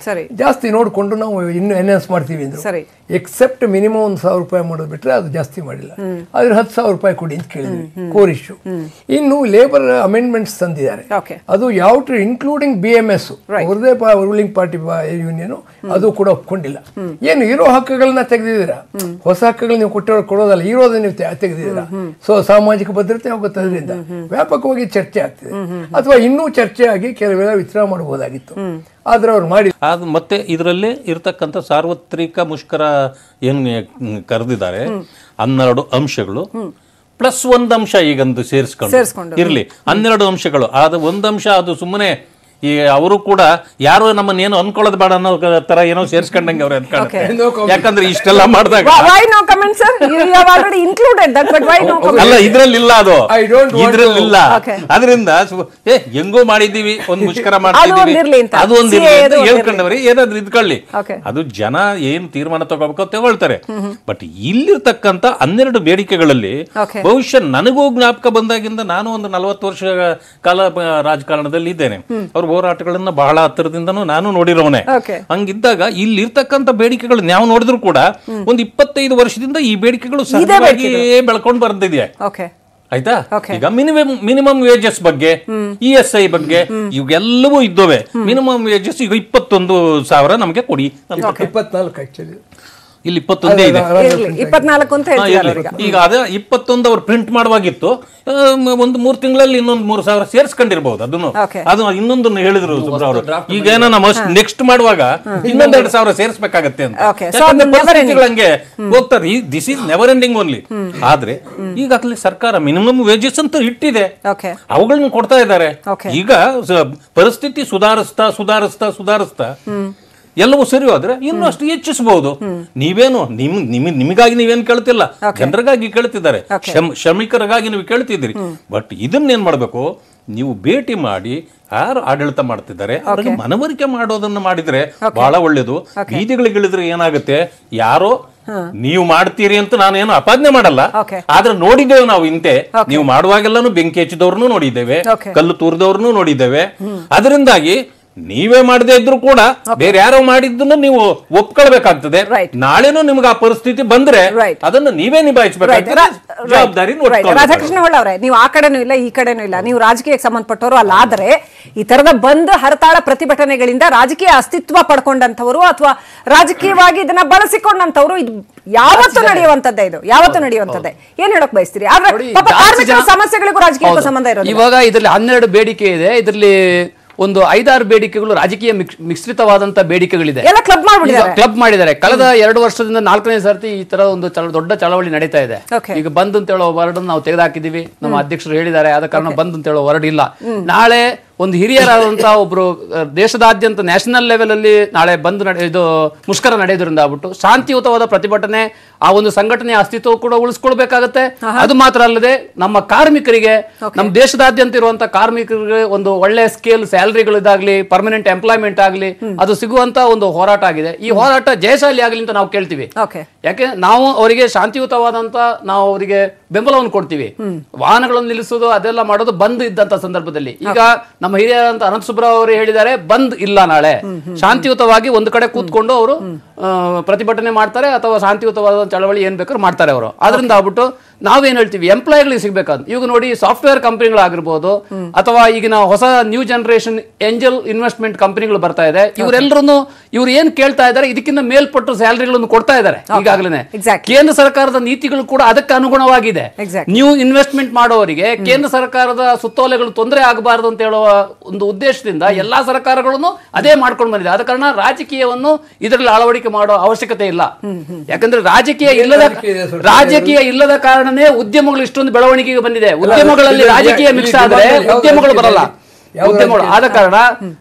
ಸರಿ. ಜಾಸ್ತಿ ನೋಡಿಕೊಂಡು ನಾವು ಇನ್ನು ಎನ್ಹಾನ್ಸ್ ಮಾಡ್ತೀವಿ ಅಂದ್ರು ಸರಿ. ಎಕ್ಸೆಪ್ಟ್ ಮಿನಿಮಮ್ ಒಂದು ಸಾವಿರ ರೂಪಾಯಿ ಮಾಡೋದು ಬಿಟ್ರೆ ಅದು ಜಾಸ್ತಿ ಮಾಡಿಲ್ಲ ಆದ್ರೆ ಹತ್ತು ಸಾವಿರ ರೂಪಾಯಿ ಕೊಡಿ ಅಂತ ಕೇಳಿದ್ವಿ ಕೋರ್ ಇಶ್ಯೂ ಇನ್ನು ಲೇಬರ್ ಅಮೆಂಡ್ಮೆಂಟ್ಸ್ ತಂದಿದ್ದಾರೆ Okay. ಅದು ಯಾವ ಇನ್ಕ್ಲೂಡಿಂಗ್ ಬಿ ಎಂ ಎಸ್ ಅವ್ರದೇ ರೂಲಿಂಗ್ ಪಾರ್ಟಿ ಯೂನಿಯನ್ ಅದು ಕೂಡ ಒಪ್ಕೊಂಡಿಲ್ಲ ಏನು ಇರೋ ಹಕ್ಕುಗಳನ್ನ ತೆಗೆದಿದ್ದೀರಾ ಹೊಸ ಹಕ್ಕುಗಳು ನೀವು ಕೊಟ್ಟಿರೋ ಕೊಡೋದಲ್ಲ ಇರೋದನ್ನ ನೀವು ತೆ- ತೆಗೆದಿದ್ದೀರಾ ಸೊ ಸಾಮಾಜಿಕ ಭದ್ರತೆ ಹೋಗುತ್ತೆ ಅದರಿಂದ ವ್ಯಾಪಕವಾಗಿ ಚರ್ಚೆ ಆಗ್ತಿದೆ ಅಥವಾ ಇನ್ನೂ ಚರ್ಚೆ ಆಗಿ ಕೆಲವೆಲ್ಲ ವಿಚಾರ ಮಾಡಬಹುದಾಗಿತ್ತು ಆದ್ರೆ ಅವ್ರು ಮಾಡಿ ಅದು ಮತ್ತೆ ಇದರಲ್ಲಿ ಇರತಕ್ಕಂಥ ಸಾರ್ವತ್ರಿಕ ಮುಷ್ಕರ ಏನು ಕರೆದಿದ್ದಾರೆ ಹನ್ನೆರಡು ಅಂಶಗಳು ಪ್ಲಸ್ ಒಂದ್ ಅಂಶ ಈಗಂದು ಸೇರಿಸ್ಕೊಂಡು ಸೇರ್ಸ್ಕೊಂಡು. ಇರ್ಲಿ ಹನ್ನೆರಡು ಅಂಶಗಳು ಅದು ಒಂದ್ ಅಂಶ ಅದು ಸುಮ್ಮನೆ ಈ ಅವರು ಕೂಡ ಯಾರು ನಮ್ಮನ್ನೇನು ಅನ್ಕೊಳ್ಳೋದು ಬೇಡ ಅನ್ನೋ ತರ ಏನೋ ಸೇರ್ಸ್ಕೊಂಡಂಗೆ ಅವ್ರು ಅನ್ಕೊಂಡು ಯಾಕಂದ್ರೆ ಇಷ್ಟೆಲ್ಲ ಮಾಡಿದಾಗ why no comment sir you have already included that but why no comment ಅಲ್ಲ ಇದ್ರಲ್ಲಿ ಇಲ್ಲ ಅದು I don't want ಇದ್ರಲ್ಲಿ to- ಇಲ್ಲ Okay. ಅದರಿಂದ ಸು- ಏ ಹೆಂಗೋ ಮಾಡಿದೀವಿ ಒಂದ್ ಮುಷ್ಕರ ಅದು ಮಾಡ್ತಿದೀವಿ ಒಂದಿರ್ಲಿ ಅಂತ. ಅದು ಒಂದ್ CA ಅದು ಒಂದಿರ್ಲಿ. ಹೇಳ್ಕೊಂಡವ್ರಿ ಏನಾದ್ರು ಇದ್ಕೊಳ್ಳಿ Okay. ಅದು ಜನ ಏನ್ ತೀರ್ಮಾನ ತಗೋಬೇಕೋ ತಗೊಳ್ತಾರೆ ಬಟ್ ಇಲ್ಲಿರ್ತಕ್ಕಂತ ಹನ್ನೆರಡು ಬೇಡಿಕೆಗಳಲ್ಲಿ Okay. ಬಹುಶಃ ನನಗೂ ಜ್ಞಾಪಕ ಬಂದಾಗಿಂದ ನಾನು ಒಂದು ನಲವತ್ತು ವರ್ಷ ಕಾಲ ಬ- ರಾಜಕಾರಣದಲ್ಲಿ ಇದ್ದೇನೆ ಅವ್ರ ಹೋರಾಟಗಳನ್ನ ಬಹಳ ಹತ್ತಿರದಿಂದನೂ ನಾನು ನೋಡಿರೋನೆ Okay. ಹಂಗಿದ್ದಾಗ ಇಲ್ಲಿರ್ತಕ್ಕಂಥ ಬೇಡಿಕೆಗಳು ನಾವು ನೋಡಿದ್ರು ಕೂಡ ಒಂದು ಇಪ್ಪತ್ತೈದು ವರ್ಷದಿಂದ ಈ ಬೇಡಿಕೆಗಳು ಇದೇ ಸಹಜವಾಗಿ ಬೆಳ್ಕೊಂಡು ಬರ್ತಿದೆ ಓಕೆ ಆಯ್ತಾ Okay. ಈಗ ಮಿನಿಮಮ್ ಮಿನಿಮಮ್ ವೇಜಸ್ ಬಗ್ಗೆ ಇ ಎಸ್ ಐ ಬಗ್ಗೆ ಇವೆಲ್ಲವೂ ಇದ್ದವೆ ಮಿನಿಮಮ್ ವೇಜಸ್ ಈಗ ಇಪ್ಪತ್ತೊಂದು ಸಾವಿರ ನಮಗೆ ಕೊಡಿ ಅಂತ ಇಪ್ಪತ್ನಾಲ್ಕು ಆಕ್ಚುಲಿ ಇಲ್ಲಿ ಇಪ್ಪತ್ತೊಂದೇ ಇದೆ ಇರ್ಲಿ ಇಪ್ಪತ್ನಾಲ್ಕು ಅಂತ ಹಾ, ಹೇಳ್ತಿದ್ದಾರೆ ಇರ್ಲಿ. ಈಗ ಈಗ ಅದೇ ಇಪ್ಪತ್ತೊಂದು ಅವ್ರು ಪ್ರಿಂಟ್ ಮಾಡುವಾಗಿತ್ತು ಆ, ಮ- ಒಂದು ಮೂರ್ ತಿಂಗಳಲ್ಲಿ ಇನ್ನೊಂದು ಮೂರು ಸಾವಿರ ಸೇರ್ಸ್ಕೊಂಡಿರ್ಬಹುದು ಅದನ್ನು Okay. ಅದು ಇನ್ನೊಂದನ್ನು ಹೇಳಿದ್ರು ಸುಬ್ರ ಅವರು ಈಗ ಏನೋ ನಮ್ಮ ನೆಕ್ಸ್ಟ್ ಮಾಡುವಾಗ ಇನ್ನೊಂದೆರಡು ಸಾವಿರ ಸೇರ್ಸ್ಬೇಕಾಗತ್ತೆ ಅಂತ Okay. So ಯಾಕಂದ್ರೆ ಅದು never ಪರಿಸ್ಥಿತಿಗಳು ಹಂಗೆ ಹೋಗ್ತಾರೆ this is never ending only ಆದ್ರೆ ಈಗಾಗಲೇ ಸರ್ಕಾರ ಮಿನಿಮಮ್ ವೇಜಸ್ ಅಂತ ಇಟ್ಟಿದೆ ಓಕೆ ಅವುಗಳನ್ನ ಕೊಡ್ತಾ ಇದ್ದಾರೆ Okay. ಈಗ ಸ- ಪರಿಸ್ಥಿತಿ ಸುಧಾರಿಸ್ತಾ ಸುಧಾರಿಸ್ತಾ ಸುಧಾರಿಸ್ತಾ ಎಲ್ಲವೂ ಸರಿ ಹೋದ್ರೆ ಇನ್ನೂ ಅಷ್ಟು ಹೆಚ್ಚಿಸಬಹುದು ನೀವೇನು ನಿಮ್ ನಿಮ್ ನಿಮಗಾಗಿ ನೀವೇನು ಕೇಳ್ತಿಲ್ಲ ಜನರಿಗಾಗಿ ಕೇಳ್ತಿದ್ದಾರೆ ಶ್ರಮ್- ಶ್ರಮಿಕರಿಗಾಗಿ ನೀವು ಕೇಳ್ತಿದ್ದೀರಿ ಬಟ್ ಇದನ್ನೇನ್ ಮಾಡ್ಬೇಕು ನೀವು ಭೇಟಿ ಮಾಡಿ ಯಾರು ಆಡಳಿತ ಮಾಡ್ತಿದ್ದಾರೆ ಅವ್ರಿಗೆ ಮನವರಿಕೆ ಮಾಡೋದನ್ನ ಮಾಡಿದ್ರೆ ಬಹಳ ಒಳ್ಳೇದು ಬೀದಿಗಳಿಗಿಳಿದ್ರೆ ಏನಾಗುತ್ತೆ ಯಾರೋ ನೀವು ಮಾಡ್ತೀರಿ ಅಂತ ನಾನೇನು ಅಪಾದನೆ ಮಾಡಲ್ಲ Okay. ಆದ್ರೆ ನೋಡಿದ್ದೇವೆ ನಾವು ಇಂತೆ ನೀವು ಮಾಡುವಾಗೆಲ್ಲಾನು ಬೆಂಕಿ ಹಚ್ಚಿದವ್ರನ್ನು ನೋಡಿದ್ದೇವೆ Okay. ಕಲ್ಲು ತೂರಿದವ್ರನ್ನು ನೋಡಿದ್ದೇವೆ ಅದರಿಂದಾಗಿ ನೀವೇ ಮಾಡದೇ ಇದ್ರು ಕೂಡ ಬೇರೆ ಯಾರೋ ಮಾಡಿದ್ದನ್ನು ನೀವು ಒಪ್ಕೊಳ್ಬೇಕಾಗ್ತದೆ Right. ನಾಳೆನೂ ನಿಮ್ಗೆ ಆ ಪರಿಸ್ಥಿತಿ ಬಂದ್ರೆ Right. ಅದನ್ನ ನೀವೇ ನಿಭಾಯಿಸಬೇಕಾಗ್ತದೆ ಜವಾಬ್ದಾರಿ ರಾಧಾಕೃಷ್ಣ ಹೊಳ್ಳ ಅವರೇ ನೀವು ಆ ಕಡೆನೂ ಇಲ್ಲ ಈ ಕಡೆನೂ ಇಲ್ಲ ನೀವು ರಾಜಕೀಯಕ್ಕೆ ಸಂಬಂಧಪಟ್ಟವರು ಅಲ್ಲ ಆದರೆ ಈ ತರದ ಬಂದ್ ಹರತಾಳ ಪ್ರತಿಭಟನೆಗಳಿಂದ ರಾಜಕೀಯ ಅಸ್ತಿತ್ವ ಪಡ್ಕೊಂಡಂತವರು ಅಥವಾ ರಾಜಕೀಯವಾಗಿ ಇದನ್ನ ಬಳಸಿಕೊಂಡಂತವರು ಇದು ಯಾವತ್ತು ನಡೆಯುವಂತದ್ದೇ ಇದು ಯಾವತ್ತು ನಡೆಯುವಂತದ್ದೇ ಏನ್ ಹೇಳಕ್ ಬಯಸ್ತೀರಿ ಆದ್ರೆ ನೋಡಿ, ಪಾಪ ಜಾಸ್ತಿ ಕಾರ್ಮಿಕರ ಜನ- ಸಮಸ್ಯೆಗಳಿಗೂ ರಾಜಕೀಯಕ್ಕೂ ಹೌದು. ಸಂಬಂಧ ಇರೋದು ಇವಾಗ ಇದರಲ್ಲಿ ಹನ್ನೆರಡು ಬೇಡಿಕೆ ಇದೆ ಇದರಲ್ಲಿ ಒಂದು ಐದಾರು ಬೇಡಿಕೆಗಳು ರಾಜಕೀಯ ಮಿಕ್- ಮಿಶ್ರಿತವಾದಂತ ಬೇಡಿಕೆಗಳಿದೆ ಎಲ್ಲ ಕ್ಲಬ್ ಮಾಡ್ಬಿಟ್ಟಿದ್ದಾರೆ ಕ್ಲಬ್ ಮಾಡಿದ್ದಾರೆ ಕಳೆದ ಎರಡು ವರ್ಷದಿಂದ ನಾಲ್ಕನೇ ಸರ್ತಿ ಈ ತರ ಒಂದು ಚಳ- ದೊಡ್ಡ ಚಳವಳಿ ನಡೀತಾ ಇದೆ Okay. ಈಗ ಬಂದ್ ಅಂತ ಹೇಳೋ ವರ್ಡ್ ನಾವು ತೆಗೆದುಹಾಕಿದೀವಿ ನಮ್ಮ ಅಧ್ಯಕ್ಷರು ಹೇಳಿದ್ದಾರೆ ಆದ ಕಾರಣ ಬಂದ್ ಅಂತ ಹೇಳೋ ವರ್ಡ್ ಇಲ್ಲ ನಾಳೆ ಒಂದು ಹಿರಿಯರಾದಂತಹ ಒಬ್ರು ಆ, ದೇಶದಾದ್ಯಂತ ನ್ಯಾಷನಲ್ ಲೆವೆಲ್ ಅಲ್ಲಿ ನಾಳೆ ಬಂದ್ ನಡೆ ಇದು ಮುಷ್ಕರ ನಡೆಯೋದ್ರಿಂದ ಆಗ್ಬಿಟ್ಟು ಶಾಂತಿಯುತವಾದ ಪ್ರತಿಭಟನೆ ಆ ಒಂದು ಸಂಘಟನೆಯ ಅಸ್ತಿತ್ವ ಕೂಡ ಉಳಿಸ್ಕೊಳ್ಬೇಕಾಗತ್ತೆ ಅದು ಮಾತ್ರ ಅಲ್ಲದೆ ನಮ್ಮ ಕಾರ್ಮಿಕರಿಗೆ ನಮ್ಮ ದೇಶದಾದ್ಯಂತ ಇರುವಂತ ಕಾರ್ಮಿಕರಿಗೆ ಒಂದು ಒಳ್ಳೆ ಸ್ಕೇಲ್ ಸ್ಯಾಲರಿಗಳಿದಾಗ್ಲಿ ಪರ್ಮನೆಂಟ್ ಎಂಪ್ಲಾಯ್ಮೆಂಟ್ ಆಗಲಿ ಅದು ಸಿಗುವಂತ ಒಂದು ಹೋರಾಟ ಆಗಿದೆ ಈ ಹೋರಾಟ ಜಯಶಾಲಿ ಆಗಲಿ ಅಂತ ನಾವು ಕೇಳ್ತೀವಿ ಓಕೆ ಯಾಕೆ ನಾವು ಅವರಿಗೆ ಶಾಂತಿಯುತವಾದಂತ ನಾವು ಅವರಿಗೆ ಬೆಂಬಲವನ್ನು ಕೊಡ್ತೀವಿ ವಾಹನಗಳನ್ನು ನಿಲ್ಲಿಸೋದು ಅದೆಲ್ಲ ಮಾಡೋದು ಬಂದ್ ಇದ್ದಂತ ಸಂದರ್ಭದಲ್ಲಿ ಈಗ ನಮ್ಮ ಹಿರಿಯರಂತ ಅನಂತ ಸುಬ್ರಾವ್ ಅವರು ಹೇಳಿದ್ದಾರೆ ಬಂದ್ ಇಲ್ಲ ನಾಳೆ ಶಾಂತಿಯುತವಾಗಿ ಒಂದು ಕಡೆ ಕೂತ್ಕೊಂಡು ಅವರು ಆ, ಪ್ರತಿಭಟನೆ ಮಾಡ್ತಾರೆ ಅಥವಾ ಶಾಂತಿಯುತವಾದ ಚಳವಳಿ ಏನ್ ಬೇಕಾದ್ರೂ ಮಾಡ್ತಾರೆ ಅವರು ಅದರಿಂದ ಆಗ್ಬಿಟ್ಟು ನಾವೇನ್ ಹೇಳ್ತೀವಿ ಎಂಪ್ಲಾಯ್ಗಳಿಗೆ ಸಿಗ್ಬೇಕಂತ ಈಗ ನೋಡಿ ಸಾಫ್ಟ್ವೇರ್ ಕಂಪನಿಗಳಾಗಿರ್ಬೋದು ಅಥವಾ ಈಗಿನ ಹೊಸ ನ್ಯೂ ಜನರೇಷನ್ ಏಂಜಲ್ ಇನ್ವೆಸ್ಟ್ಮೆಂಟ್ ಕಂಪನಿಗಳು ಬರ್ತಾ ಇದೆ ಇವರೆಲ್ಲರೂ ಇವ್ರು ಏನ್ ಕೇಳ್ತಾ ಇದ್ದಾರೆ ಇದಕ್ಕಿಂತ ಮೇಲ್ಪಟ್ಟು ಸ್ಯಾಲರಿಗಳನ್ನು ಕೊಡ್ತಾ ಇದ್ದಾರೆ ಈಗಾಗಲೇ Exactly. ಕೇಂದ್ರ ಸರ್ಕಾರದ ನೀತಿಗಳು ಕೂಡ ಅದಕ್ಕೆ ಅನುಗುಣವಾಗಿದೆ Exactly. ನ್ಯೂ ಇನ್ವೆಸ್ಟ್ಮೆಂಟ್ ಮಾಡೋರಿಗೆ ಕೇಂದ್ರ ಸರ್ಕಾರದ ಸುತ್ತೋಲೆಗಳು ತೊಂದರೆ ಆಗಬಾರದು ಅಂತ ಹೇಳುವ ಒಂದು ಉದ್ದೇಶದಿಂದ ಎಲ್ಲಾ ಸರ್ಕಾರಗಳನ್ನು ಅದೇ ಮಾಡ್ಕೊಂಡು ಬಂದಿದೆ ಆದ ಕಾರಣ ರಾಜಕೀಯವನ್ನು ಇದರಲ್ಲಿ ಅಳವಡಿಕೆ ಮಾಡೋ ಅವಶ್ಯಕತೆ ಇಲ್ಲ ಯಾಕಂದ್ರೆ ರಾಜಕೀಯ ಇಲ್ಲದ ರಾಜಕೀಯ ಇದೆ ಸ್ವಲ್ಪ. ರಾಜಕೀಯ ಇಲ್ಲದ ಕಾರಣನೇ ಉದ್ಯಮಗಳು ಇಷ್ಟೊಂದು ಬೆಳವಣಿಗೆಗೆ ಬಂದಿದೆ ಉದ್ಯಮಗಳಲ್ಲಿ ಇದು ರಾಜಕೀಯ ಇಲ್ಲಿ ಮಿಕ್ಸ್ ಆದ್ರೆ ಯಾವ್ದು ಉದ್ಯಮಗಳು ಬರಲ್ಲ ಯಾವ್ದು ಉದ್ಯಮಗಳು ರಾಜಕೀಯ? ಆದ ಕಾರಣ